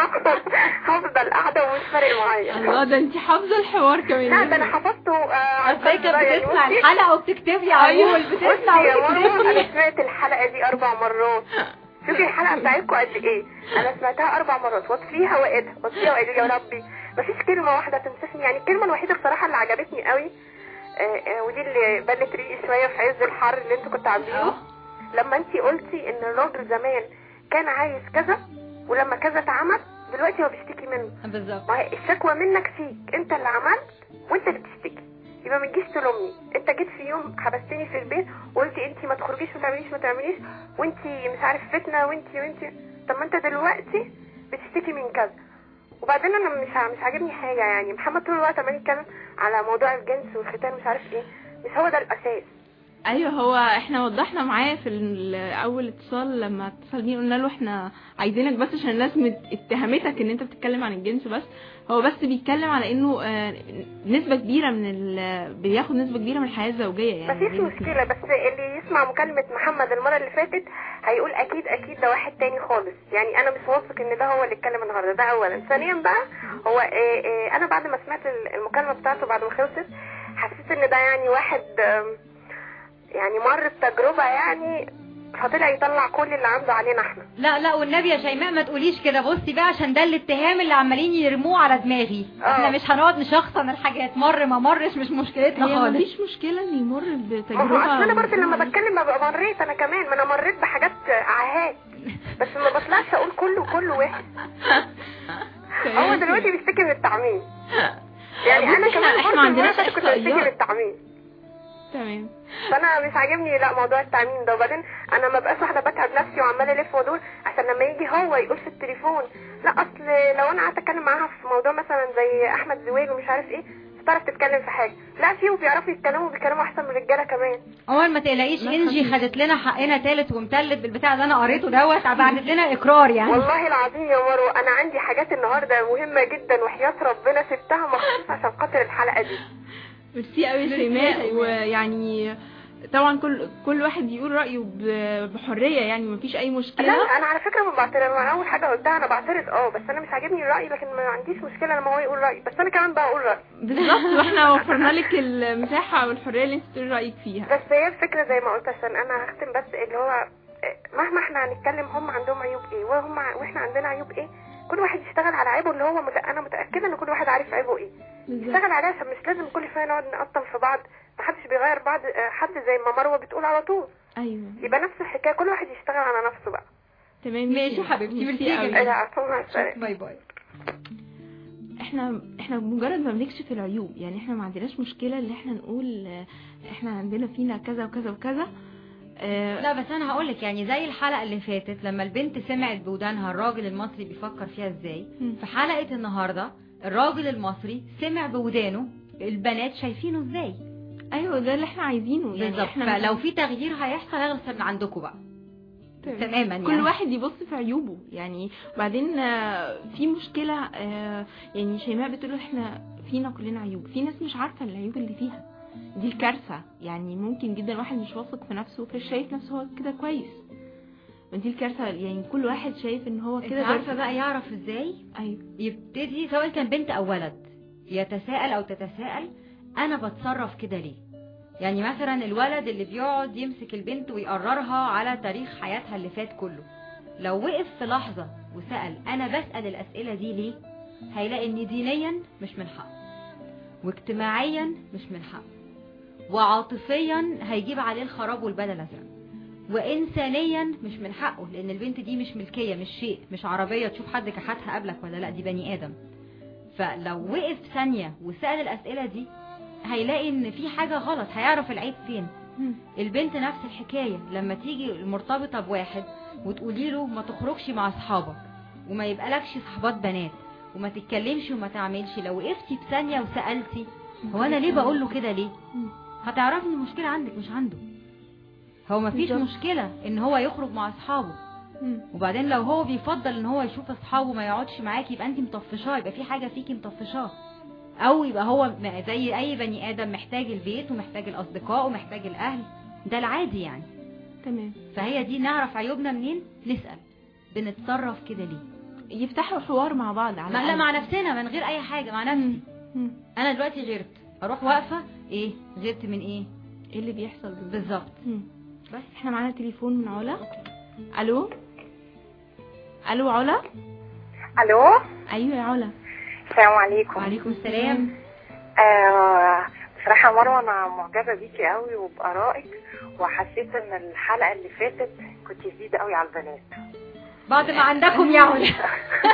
هفضل قاعدة ومش فارق معايا الله ده انت حافظه الحوار كمان لا ده انا حفظته آه عن اصل هي كانت قلب يعني بتسمع بصي- الحلقه وبتكتب لي على أيوة. طول بتسمع بصي يا مروة وتكتب لي انا سمعت الحلقة دي اربع مرات شوفي الحلقة بتاعتكم قد ايه انا سمعتها اربع مرات واطفيها وايدها واطفيها وايدها يا ربي مفيش كلمة واحدة تنسفني يعني الكلمة الوحيدة بصراحة اللي عجبتني قوي آه، آه، ودي اللي بلت ريقي شوية في عز الحر اللي انتوا كنتوا عاملينه اه. لما انتي قلتي ان الراجل زمان كان عايز كذا ولما كذا اتعمل دلوقتي هو بيشتكي منه بالظبط ما هي الشكوى منك فيك انت اللي عملت وانت اللي بتشتكي يبقى ما تجيش تلومني انت جيت في يوم حبستني في البيت وقلت انت ما تخرجيش ما تعمليش ما تعمليش وانت مش عارف فتنه وانت وانت طب ما انت دلوقتي بتشتكي من كذا وبعدين انا مش ع- مش عاجبني حاجه يعني محمد طول الوقت عمال يتكلم على موضوع الجنس والختان مش عارف ايه مش هو ده الاساس ايوه هو احنا وضحنا معاه في ال- اول اتصال لما اتصل بيه قلنا له احنا عايزينك بس عشان الناس مت- اتهمتك ان انت بتتكلم عن الجنس بس هو بس بيتكلم على انه آه، نسبة كبيرة من ال... بياخد نسبة كبيرة من الحياة الزوجية يعني مفيش بين مشكله بس اللي يسمع مكالمه محمد المره اللي فاتت هيقول اكيد اكيد ده واحد تاني خالص يعني انا مش واثق ان ده هو اللي اتكلم النهارده ده اولا ثانيا بقى هو إيه إيه انا بعد ما سمعت ال- المكالمه بتاعته بعد ما خلصت حسيت ان ده يعني واحد آم، يعني مر بتجربه يعني فطلع يطلع كل اللي عنده علينا احنا لا لا والنبي يا شيماء ما تقوليش كده بصي بقى عشان ده الاتهام اللي عمالين يرموه على دماغي آه. احنا مش هنقعد نشخصن الحاجات مر ما مرش مش مشكلتنا هي خالص مفيش مشكلة ان يمر ما هو بتجربة اصل انا برضه لما بتكلم ببقى مريت انا كمان ما انا مريت بحاجات عاهات بس ما بطلعش اقول كله كله وحش هو دلوقتي بيشتكي من التعميم يعني بصي انا احنا- كمان احنا برضه ما عندناش المرة اللي فاتت كنت بشتكي إحصائيات. من التعميم تمام فانا مش عاجبني لا موضوع التعميم ده وبعدين انا ما بقاش واحده بتعب نفسي وعماله الف وادور عشان لما يجي هو يقول في التليفون لا اصل لو انا قعدت اتكلم معاها في موضوع مثلا زي احمد زويل ومش عارف ايه مش هتعرف تتكلم في حاجه لا في وبيعرفوا يتكلموا بيتكلموا احسن من الرجاله كمان عمر ما تقلقيش ما انجي تخافيش. خدت لنا حقنا تالت ومتلت بالبتاع اللي انا قريته دوت بعتت لنا اقرار يعني والله العظيم يا مروه انا عندي حاجات النهارده مهمه جدا وحياه ربنا سبتها مخصوص عشان خاطر الحلقه دي ميرسي قوي يا شيماء ويعني طبعا كل كل واحد يقول رايه ب- بحريه يعني مفيش اي لا مشكله انا على فكره ما بعترض انا اول حاجه قلتها انا بعترض اه بس انا مش عاجبني الراي لكن ما عنديش مشكله لما هو يقول راي بس انا كمان بقول راي بالظبط واحنا وفرنا لك المساحه والحريه اللي انت تقولي رايك فيها بس هي الفكره زي ما قلت عشان انا هختم بس اللي هو مهما احنا هنتكلم هم عندهم عيوب ايه وهم واحنا عندنا عيوب ايه كل واحد يشتغل على عيبه اللي هو مت... انا متاكده ان كل واحد عارف عيبه ايه بالظبط يشتغل عليه عشان مش لازم كل شويه نقعد نقطم في بعض محدش بيغير بعض آه، حد زي ما مروه بتقول على طول ايوه يبقى نفس الحكايه كل واحد يشتغل على نفسه بقى تمام ماشي يا حبيبتي، ميرسي قوي. جدا. لا عفوا مع السلامه باي باي احنا احنا مجرد ما بنكشف العيوب يعني احنا ما عندناش مشكله ان احنا نقول آه، احنا عندنا فينا كذا وكذا وكذا آه، لا بس انا هقولك يعني زي الحلقه اللي فاتت لما البنت سمعت بودانها الراجل المصري بيفكر فيها ازاي مم. في حلقه النهارده الراجل المصري سمع بودانه البنات شايفينه ازاي ايوه ده اللي احنا عايزينه يعني بالظبط احنا فلو في تغيير هيحصل هيحصل من عندكم بقى تماما يعني كل واحد يبص في عيوبه يعني وبعدين آه، في مشكلة آه، يعني شيماء بتقول احنا فينا كلنا عيوب في ناس مش عارفة العيوب اللي فيها دي الكارثة يعني ممكن جدا واحد مش واثق في نفسه فمش شايف نفسه هو كده كويس ودي الكارثة يعني كل واحد شايف ان هو انت كده عارفه perfect. بقى يعرف ازاي ايوه يبتدي سواء كان بنت او ولد يتساءل او تتساءل انا بتصرف كده ليه يعني مثلا الولد اللي بيقعد يمسك البنت ويقررها على تاريخ حياتها اللي فات كله لو وقف في لحظة وسأل انا بسأل الاسئلة دي ليه هيلاقي ان دينيا مش من حقه واجتماعيا مش من حقه وعاطفيا هيجيب عليه الخراب والبلد الازرق وانسانيا مش من حقه لان البنت دي مش ملكيه مش شيء مش عربيه تشوف حد كحتها قبلك ولا لا دي بني ادم فلو وقف ثانيه وسال الاسئله دي هيلاقي ان في حاجه غلط هيعرف العيب فين مم. البنت نفس الحكايه لما تيجي مرتبطه بواحد وتقولي له ما تخرجش مع اصحابك وما يبقالكش صحبات بنات وما تتكلمش وما تعملش لو وقفتي بثانيه وسالتي هو انا ليه بقول له كده ليه مم. هتعرفي ان المشكله عندك مش عنده هو ما فيش بالظبط. مشكله ان هو يخرج مع اصحابه مم. وبعدين لو هو بيفضل ان هو يشوف اصحابه ما يقعدش معاكي يبقى انت مطفشاه يبقى في حاجه فيكي مطفشاه او يبقى هو م- زي اي بني ادم محتاج البيت ومحتاج الاصدقاء ومحتاج الاهل ده العادي يعني تمام فهي دي نعرف عيوبنا منين نسال بنتصرف كده ليه يفتحوا حوار مع بعض على ما لا الأقل. مع نفسنا من غير اي حاجه مع نفسي مم. انا دلوقتي غيرت اروح واقفه ايه غيرت من ايه ايه اللي بيحصل بالظبط بالظبط مم. بس احنا معانا تليفون من علا الو الو علا الو ايوه يا علا السلام عليكم وعليكم السلام آه بصراحة مروة أنا معجبة بيكي قوي وبآرائك وحسيت إن الحلقة اللي فاتت كنت جديدة قوي على البنات بعد ما عندكم يا علا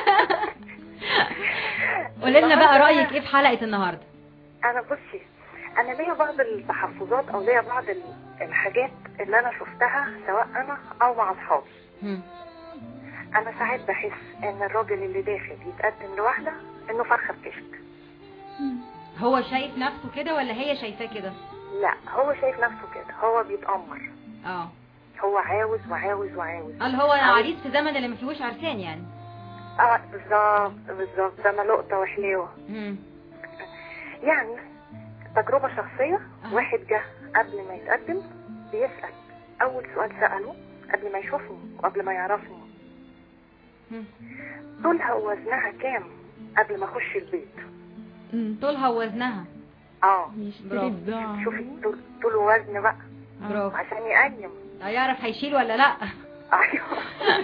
قولي لنا بقى رايك ايه في حلقه النهارده أنا بصي انا ليا بعض التحفظات او ليا بعض ال- الحاجات اللي انا شفتها سواء انا او مع اصحابي مم. انا ساعات بحس ان الراجل اللي داخل يتقدم لواحده انه فرخه بكشك هو شايف نفسه كده ولا هي شايفاه كده لا هو شايف نفسه كده هو بيتأمر اه هو عاوز وعاوز وعاوز قال هو عاوز- عريس في زمن اللي ما فيهوش عرسان يعني اه بالظبط بالظبط ده ما لقطه وحليوه مم. يعني تجربه شخصيه أه. واحد جه قبل ما يتقدم بيسأل اول سؤال سأله قبل ما يشوفني وقبل ما يعرفني مم. طولها ووزنها كام قبل ما اخش البيت مم. طولها ووزنها اه بيشتري برافو. بضاعة شوفي طول طول ووزن بقى برافو عشان يقيم هيعرف هيشيل ولا لا ايوه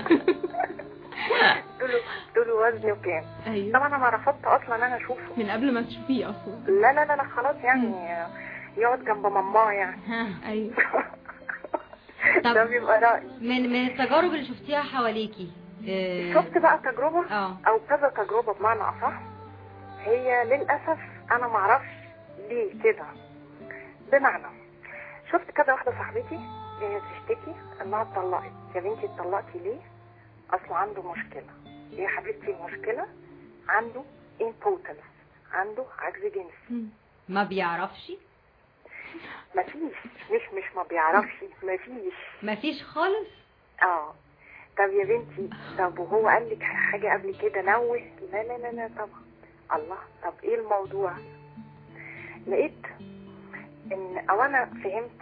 طول طول ووزنه كام ايوه طبعا انا رفضت اصلا انا اشوفه من قبل ما تشوفيه اصلا لا لا لا لا خلاص يعني يقعد جنب ماما يعني ها. ايوه طب ده بيبقى رأي من من التجارب اللي شفتيها حواليكي آه، شفت بقى تجربة اه او كذا تجربة بمعنى اصح هي للأسف انا معرفش ليه كده بمعنى شفت كذا واحدة صاحبتي جاية تشتكي انها اتطلقت يا بنتي اتطلقتي ليه اصله عنده مشكلة يا حبيبتي المشكلة عنده impotence عنده عجز جنسي مم. ما بيعرفش مفيش مش مش ما بيعرفش مفيش مفيش خالص اه طب يا بنتي طب وهو قال لك حاجة قبل كده نوه لا لا لا لا طبعا الله طب ايه الموضوع لقيت ان او انا فهمت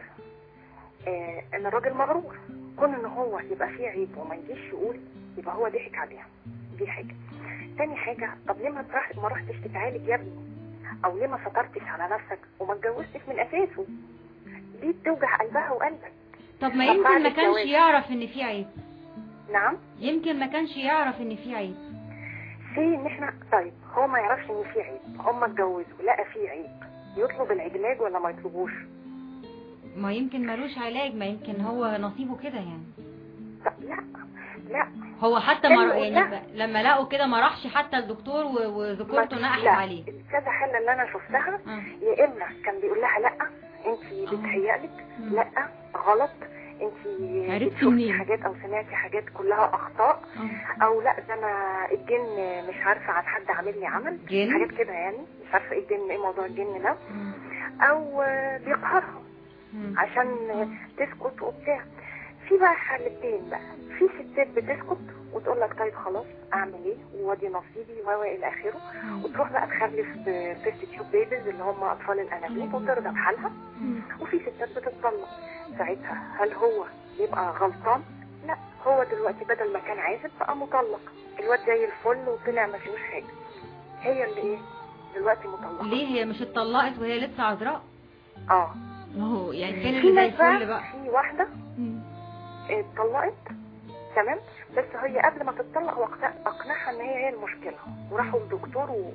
آه ان الراجل مغرور كون ان هو يبقى فيه عيب وما يجيش يقول يبقى هو ضحك عليها دي حاجة تاني حاجة طب ليه ما تروح ما رحتش تتعالج يا ابني او ليه ما سترتش على نفسك وما اتجوزتش من اساسه ليه بتوجع قلبها وقلبك طب ما طب يمكن بعد ما كانش الجواز. يعرف ان في عيب نعم يمكن ما كانش يعرف ان في عيب في ان احنا طيب هو ما يعرفش ان في عيب هم اتجوزوا لقى في عيب يطلب العلاج ولا ما يطلبوش ما يمكن ملوش علاج ما يمكن هو نصيبه كده يعني طب لا لا هو حتى حلو، ما يعني لا. ب- لما لقوا كده ما راحش حتى الدكتور و- وذكورته ما- نقحت لا. عليه كذا حالة اللي انا شفتها آه. يا اما كان بيقول لها لا انت بتهيألك مم. لا غلط انت عرفتي بتشوفي منين؟ حاجات او سمعتي حاجات كلها اخطاء اه او لا ده انا الجن مش عارفه عن حد عامل لي عمل جن؟ حاجات كده يعني مش عارفه ايه الجن ايه موضوع الجن ده مم. او آه، بيقهرها مم. عشان تسكت وبتاع في بقى حالتين بقى في ستات بتسكت وتقول لك طيب خلاص اعمل ايه وادي نصيبي و الى اخره وتروح بقى تخلف فيرست تيوب بيبيز اللي هم اطفال الانابيب وترضى بحالها وفي ستات بتتطلق ساعتها هل هو يبقى غلطان لا هو دلوقتي بدل ما كان عازب بقى مطلق الواد زي الفل وطلع ما فيهوش حاجه هي اللي ايه دلوقتي مطلقه ليه هي مش اتطلقت وهي لسه عذراء اه ما هو يعني فين في اللي زي ناس بقى الفل بقى في واحده مم. اتطلقت تمام بس هي قبل ما تتطلق هو اقنع- اقنعها ان هي هي المشكله وراحوا للدكتور و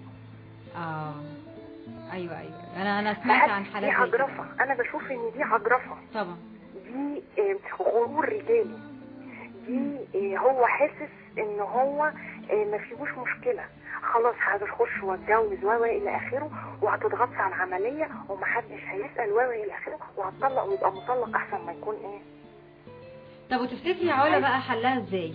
اه ايوه ايوه انا انا سمعت عن دي حالات زي كده. عجرفه انا بشوف ان دي عجرفه طبعا دي آه، غرور رجالي دي آه، هو حاسس ان هو آه، ما فيهوش مشكله خلاص هتخش واتجوز و الى اخره وهتضغط على العمليه ومحدش هيسال و الى اخره وهتطلق ويبقى مطلق احسن ما يكون ايه طب وتفتكري يا علا بقى حلها ازاي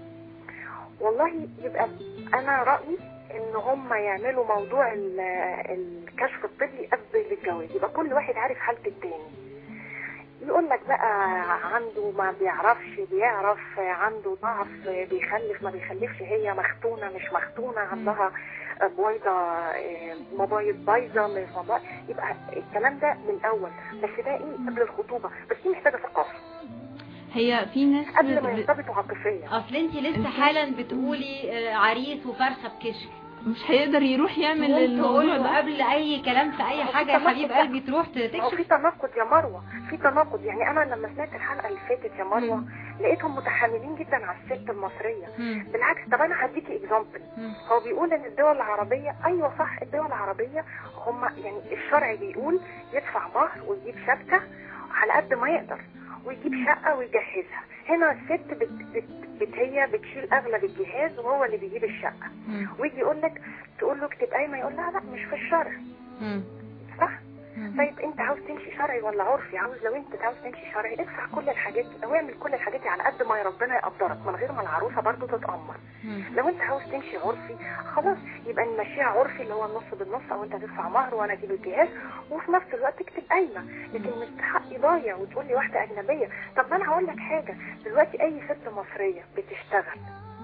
والله يبقى انا رأيي ان هم يعملوا موضوع ال- الكشف الطبي قبل الجواز يبقى كل واحد عارف حالة التاني يقول لك بقى عنده ما بيعرفش بيعرف عنده ضعف بيخلف ما بيخلفش هي مختونة مش مختونة عندها بويضة آه، مبايض بايظة مش مبايض يبقى الكلام ده من الأول بس ده ايه قبل الخطوبة بس دي محتاجة ثقافة هي في ناس قبل ما ب- يرتبطوا عاطفيا اصل انت لسه انت- حالا بتقولي آه، عريس وفرخه بكشك مش هيقدر يروح يعمل تقول الموضوع له ده قبل اي كلام في اي هو في حاجه يا تناقض حبيب بقى. قلبي تروح ما هو في تكشف تناقض يا مروه في تناقض يعني انا لما سمعت الحلقه اللي فاتت يا مروه مم. لقيتهم متحاملين جدا على الست المصريه مم. بالعكس طب انا هديكي اكزامبل مم. هو بيقول ان الدول العربيه ايوه صح الدول العربيه هم يعني الشرع بيقول يدفع مهر ويجيب شبكه على قد ما يقدر ويجيب شقه ويجهزها هنا الست بت بت بت هي بتشيل اغلب الجهاز وهو اللي بيجيب الشقه مم. ويجي يقول لك تقول له اكتب قايمه يقول لها لا مش في الشرع مم. صح طيب انت عاوز تمشي شرعي ولا عرفي عاوز لو انت عاوز تمشي شرعي ادفع كل الحاجات دي او اعمل كل الحاجات دي على قد ما ربنا يقدرك من غير ما العروسه برضو تتامر لو انت عاوز تمشي عرفي خلاص يبقى نمشيها عرفي اللي هو النص بالنص او انت تدفع مهر وانا اجيب الجهاز وفي نفس الوقت تكتب قايمه لكن مش حقي ضايع وتقول لي واحده اجنبيه طب ما انا هقول لك حاجه دلوقتي اي ست مصريه بتشتغل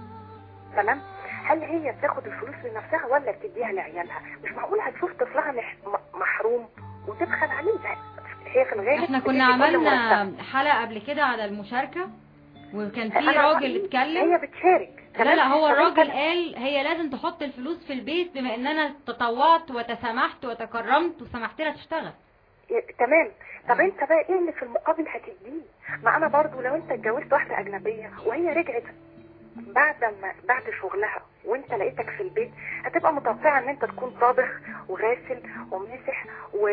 تمام هل هي بتاخد الفلوس لنفسها ولا بتديها لعيالها مش معقول هتشوف طفلها مح- م- محروم وتبخل عليه لا، هي في الغالب احنا بتدي كنا كل مرتب. عملنا حلقة قبل كده على المشاركة وكان في أنا راجل رأيي اتكلم هي بتشارك لا لا هو طب الراجل أنت- قال هي لازم تحط الفلوس في البيت بما ان انا تطوعت وتسامحت وتكرمت وسمحت لها تشتغل ي- تمام طب انت بقى ايه اللي في المقابل هتديه ما انا برضو لو انت اتجوزت واحده اجنبيه وهي رجعت بعد ما بعد شغلها وانت لقيتك في البيت هتبقى متوقعه ان انت تكون طابخ وغاسل وماسح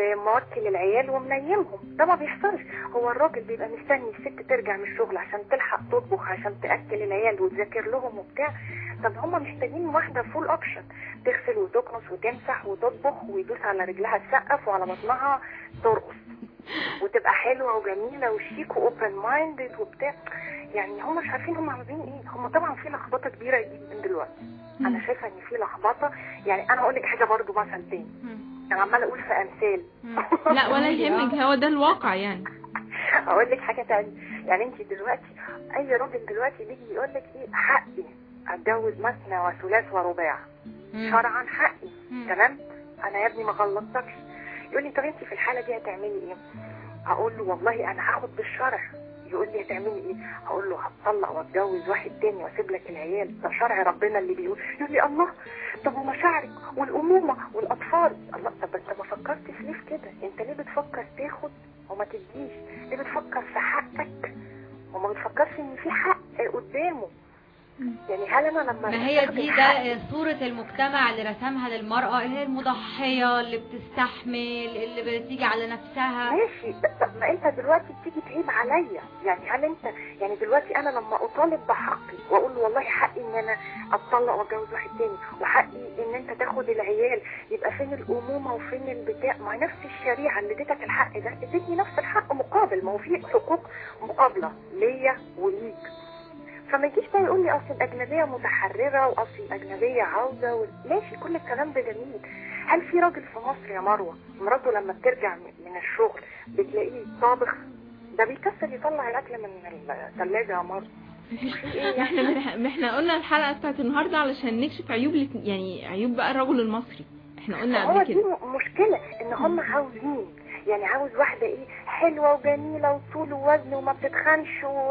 وموكل العيال ومنيمهم ده ما بيحصلش هو الراجل بيبقى مستني الست ترجع من الشغل عشان تلحق تطبخ عشان تاكل العيال وتذاكر لهم وبتاع طب هما محتاجين واحده فول اوبشن تغسل وتكنس وتمسح وتطبخ ويدوس على رجلها تسقف وعلى بطنها ترقص وتبقى حلوه وجميله وشيك واوبن مايندد وبتاع يعني هم مش عارفين هم عاوزين ايه هم طبعا في لخبطه كبيره جدا دلوقتي انا شايفه ان في لخبطه يعني انا هقول لك حاجه برضو مثل تاني انا عماله اقول في امثال لا ولا يهمك هو ده الواقع يعني اقول لك حاجه تانية يعني انت دلوقتي اي راجل دلوقتي بيجي يقول لك ايه حقي اتجوز مثنى وثلاث ورباع شرعا حقي تمام انا يا ابني ما غلطتكش يقول لي طب انت في الحاله دي هتعملي ايه اقول له والله انا هاخد بالشرع يقول لي هتعملي ايه هقول له هتطلق واتجوز واحد تاني واسيب لك العيال ده شرع ربنا اللي بيقول يقول لي الله طب ومشاعرك والامومه والاطفال الله طب انت ما فكرتش ليه في كده انت ليه بتفكر تاخد وما تديش ليه بتفكر في حقك وما بتفكرش ان في حق قدامه يعني هل انا لما ما هي أستخدم دي حقي- ده صورة المجتمع اللي رسمها للمرأة اللي هي المضحية اللي بتستحمل اللي بتيجي على نفسها ماشي طب ما انت دلوقتي بتيجي تعيب عليا يعني هل انت يعني دلوقتي انا لما اطالب بحقي واقول له والله حقي ان انا اتطلق واتجوز واحد تاني وحقي ان انت تاخد العيال يبقى فين الامومه وفين البتاع ما هي نفس الشريعه اللي اديتك الحق ده ادتني نفس الحق مقابل ما هو في حقوق مقابله ليا وليك فما يجيش بقى يقول لي اصل الاجنبيه متحرره واصل الاجنبيه عاوزه و... ماشي كل الكلام ده جميل هل في راجل في مصر يا مروه مراته لما بترجع من من الشغل بتلاقيه طابخ ده بيكسل يطلع الاكل من الثلاجه يا مروه في ايه يعني احنا بنح- ما احنا قلنا الحلقه بتاعت النهارده علشان نكشف عيوب الات- يعني عيوب بقى الرجل المصري احنا قلنا هو قبل دي كده م- مشكلة ان هم عاوزين يعني عاوز واحدة ايه حلوة وجميلة وطول ووزن وما بتتخنش و...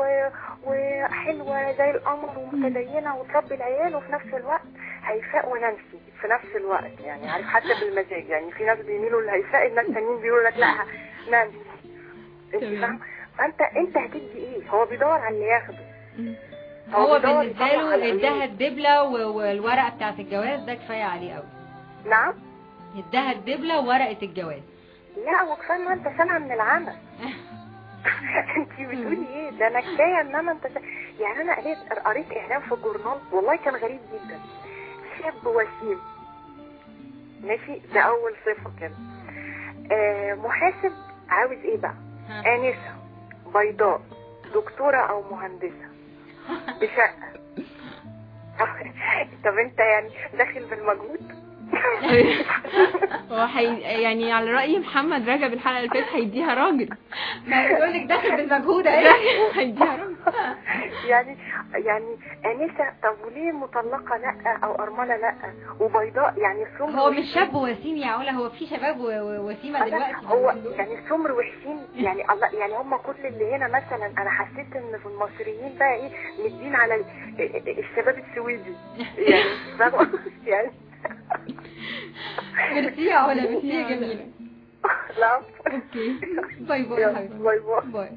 وحلوة زي القمر ومتدينة وتربي العيال وفي نفس الوقت هيفاء ونانسي في نفس الوقت يعني عارف حسب المزاج يعني في ناس بيميلوا لهيفاء الناس تانيين بيقولوا لك لا نانسي انت تمام. فاهم فانت انت هتدي ايه هو بيدور على اللي ياخده هو بيدور بالنسبة يطلع على له اداها عينيه. الدبلة و- والورقة بتاعت الجواز ده كفاية عليه قوي نعم اداها الدبلة وورقة الجواز لا وكفايه ما انت سامعه من العمل انت بتقولي ايه ده انا كفايه ان انا انت يعني انا قريت قريت اعلان في الجورنال والله كان غريب جدا شاب وسيم ماشي ده اول صفه كده آه محاسب عاوز ايه بقى ها. انسه بيضاء دكتوره او مهندسه بشقه طب انت يعني داخل بالمجهود هو حي... يعني على رأي محمد رجب الحلقة اللي فاتت هيديها راجل ما بيقول لك داخل بالمجهود اهي هيديها راجل يعني يعني انسه طب وليه مطلقه لا او ارمله لا وبيضاء يعني السمر هو مش وحشين. شاب وسيم يا علا هو في شباب و- و- وسيمة أنا- دلوقتي هو يعني السمر وحشين يعني الله يعني هم كل اللي هنا مثلا انا حسيت ان في المصريين بقى ايه مدين على ال- الشباب السويدي يعني فاهمة؟ يعني ميرسي يا علا ميرسي يا جميلة لا اوكي باي باي يا يلا، حبيبي باي باي باي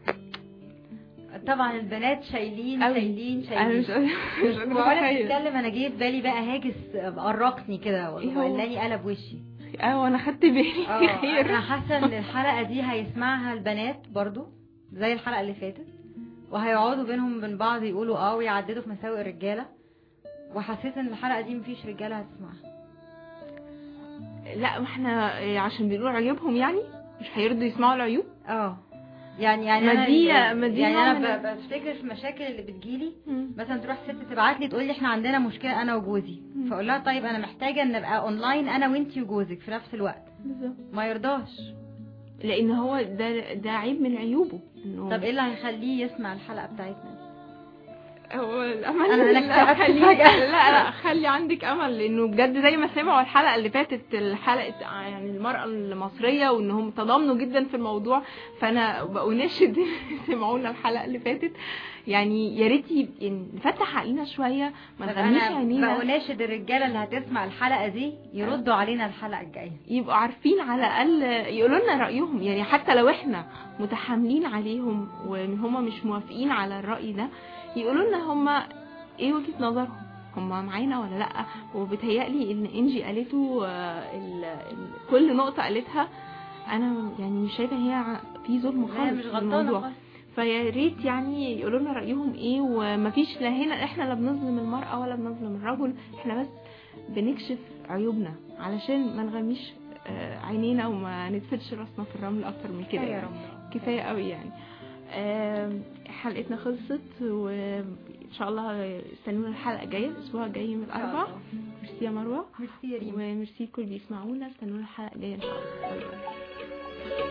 طبعا البنات شايلين أوي. شايلين انا مش شايلين مش قادرة وعلا اتخيل بتتكلم انا جه في بالي بقى هاجس قرقني كده إيه هو؟ وخلاني قلب وشي اه انا خدت بالي اه خير انا حاسه ان الحلقه دي هيسمعها البنات برضو زي الحلقه اللي فاتت وهيقعدوا بينهم وبين بعض يقولوا اه ويعددوا في مساوئ الرجاله وحسيت ان الحلقه دي مفيش رجاله هتسمعها لا ما احنا إيه، عشان بنقول عيوبهم يعني مش هيرضوا يسمعوا العيوب اه يعني يعني ما انا دي- ما دي يعني نوع انا من- ب- بفتكر في المشاكل اللي بتجيلي مثلا تروح ست تبعت لي تقول لي احنا عندنا مشكله انا وجوزي مم. فاقول لها طيب انا محتاجه ان ابقى اونلاين انا وانتي وجوزك في نفس الوقت بالظبط ما يرضاش لان هو ده ده عيب من عيوبه انه طب ايه اللي هيخليه يسمع الحلقه بتاعتنا هو الامل أنا لا اكتئبت خلي فجأة. لا لا خلي عندك امل لانه بجد زي ما سمعوا الحلقه اللي فاتت الحلقه يعني المراه المصريه وانهم تضامنوا جدا في الموضوع فانا بأناشد سمعونا الحلقه اللي فاتت يعني يا ريت يب- يعني نفتح عقلنا شويه ما طب نغنيش انا عينينا بناشد الرجاله اللي هتسمع الحلقه دي يردوا علينا الحلقه الجايه يبقوا عارفين على الاقل يقولوا لنا رايهم يعني حتى لو احنا متحاملين عليهم وان هم مش موافقين على الراي ده يقولوا لنا هم ايه وجهه نظرهم هم معانا ولا لا وبتهيألي ان انجي قالته آه، ال- ال- كل نقطه قالتها انا يعني مش شايفه هي ع- في ظلم لا خالص مش في غلطانه الموضوع خالص. فيا ريت يعني يقولوا لنا رايهم ايه ومفيش لا هنا احنا لا بنظلم المراه ولا بنظلم الرجل احنا بس بنكشف عيوبنا علشان ما نغميش آه، عينينا وما ندفنش راسنا في الرمل اكتر من كده يا يعني. رب كفايه قوي يعني آم، حلقتنا خلصت وان شاء الله استنونا الحلقه الجايه الاسبوع الجاي من الاربع ميرسي يا مروه ميرسي يا ريم وميرسي كل بيسمعونا استنونا الحلقه الجايه ان شاء الله باي باي.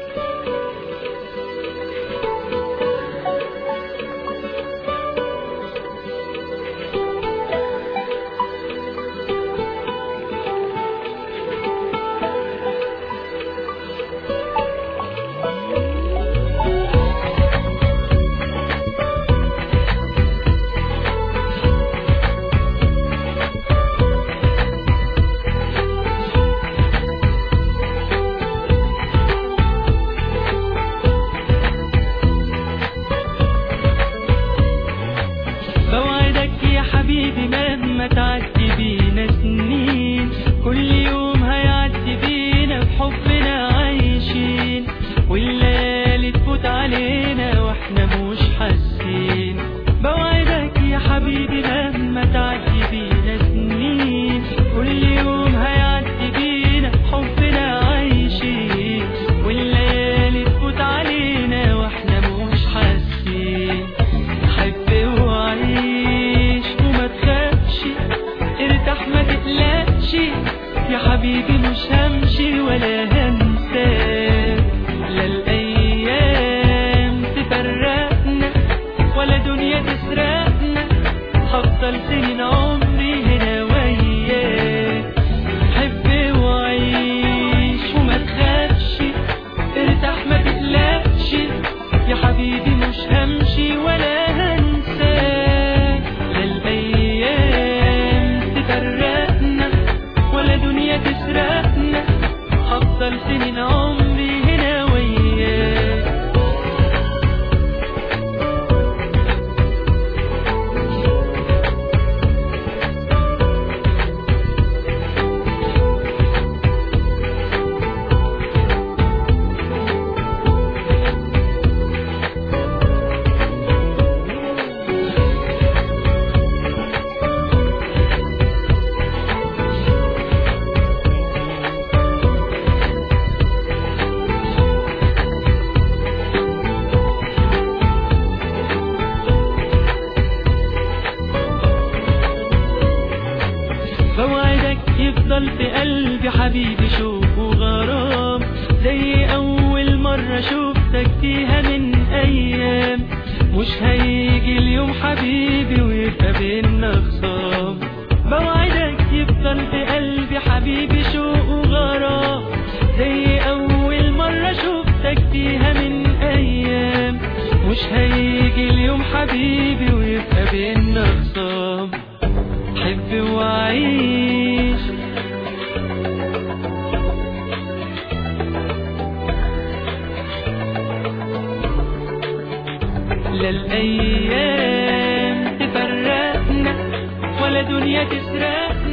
بوعدك يا حبيبي مهما تعدي بينا سنين كل يوم هيعدي بينا بحبنا عايشين والليالي تفوت علينا واحنا مش حاسين بوعدك يا حبيبي مهما تعدي بينا سنين كل يوم هيعدي بينا بحبنا عايشين والليالي تفوت علينا واحنا مش حاسين حب وعيش وما تخافش ارتاح ما تقلقش يا حبيبي مش همشي ولا هنساك لا الايام تفرقنا ولا دنيا تسرقنا هفضل سنين عمري هنا وياك حب وعيش وما تخافش ارتاح ما تقلقش يا حبيبي مش همشي ولا هنساك لا الايام تفرقنا ولا دنيا تسرقنا هفضل سنين عمري هنا وياك بوعدك يفضل في قلبي حبيبي شوق وغرام زي أول مرة شوفتك فيها من أيام مش هيجي اليوم حبيبي ويبقى بينا خصام بوعدك يفضل في قلبي حبيبي شوق وغرام زي أول مرة شوفتك فيها من أيام مش هيجي اليوم حبيبي ويبقى بينا خصام حب وعيش لا الأيام تفرقنا ولا دنيا تسرقنا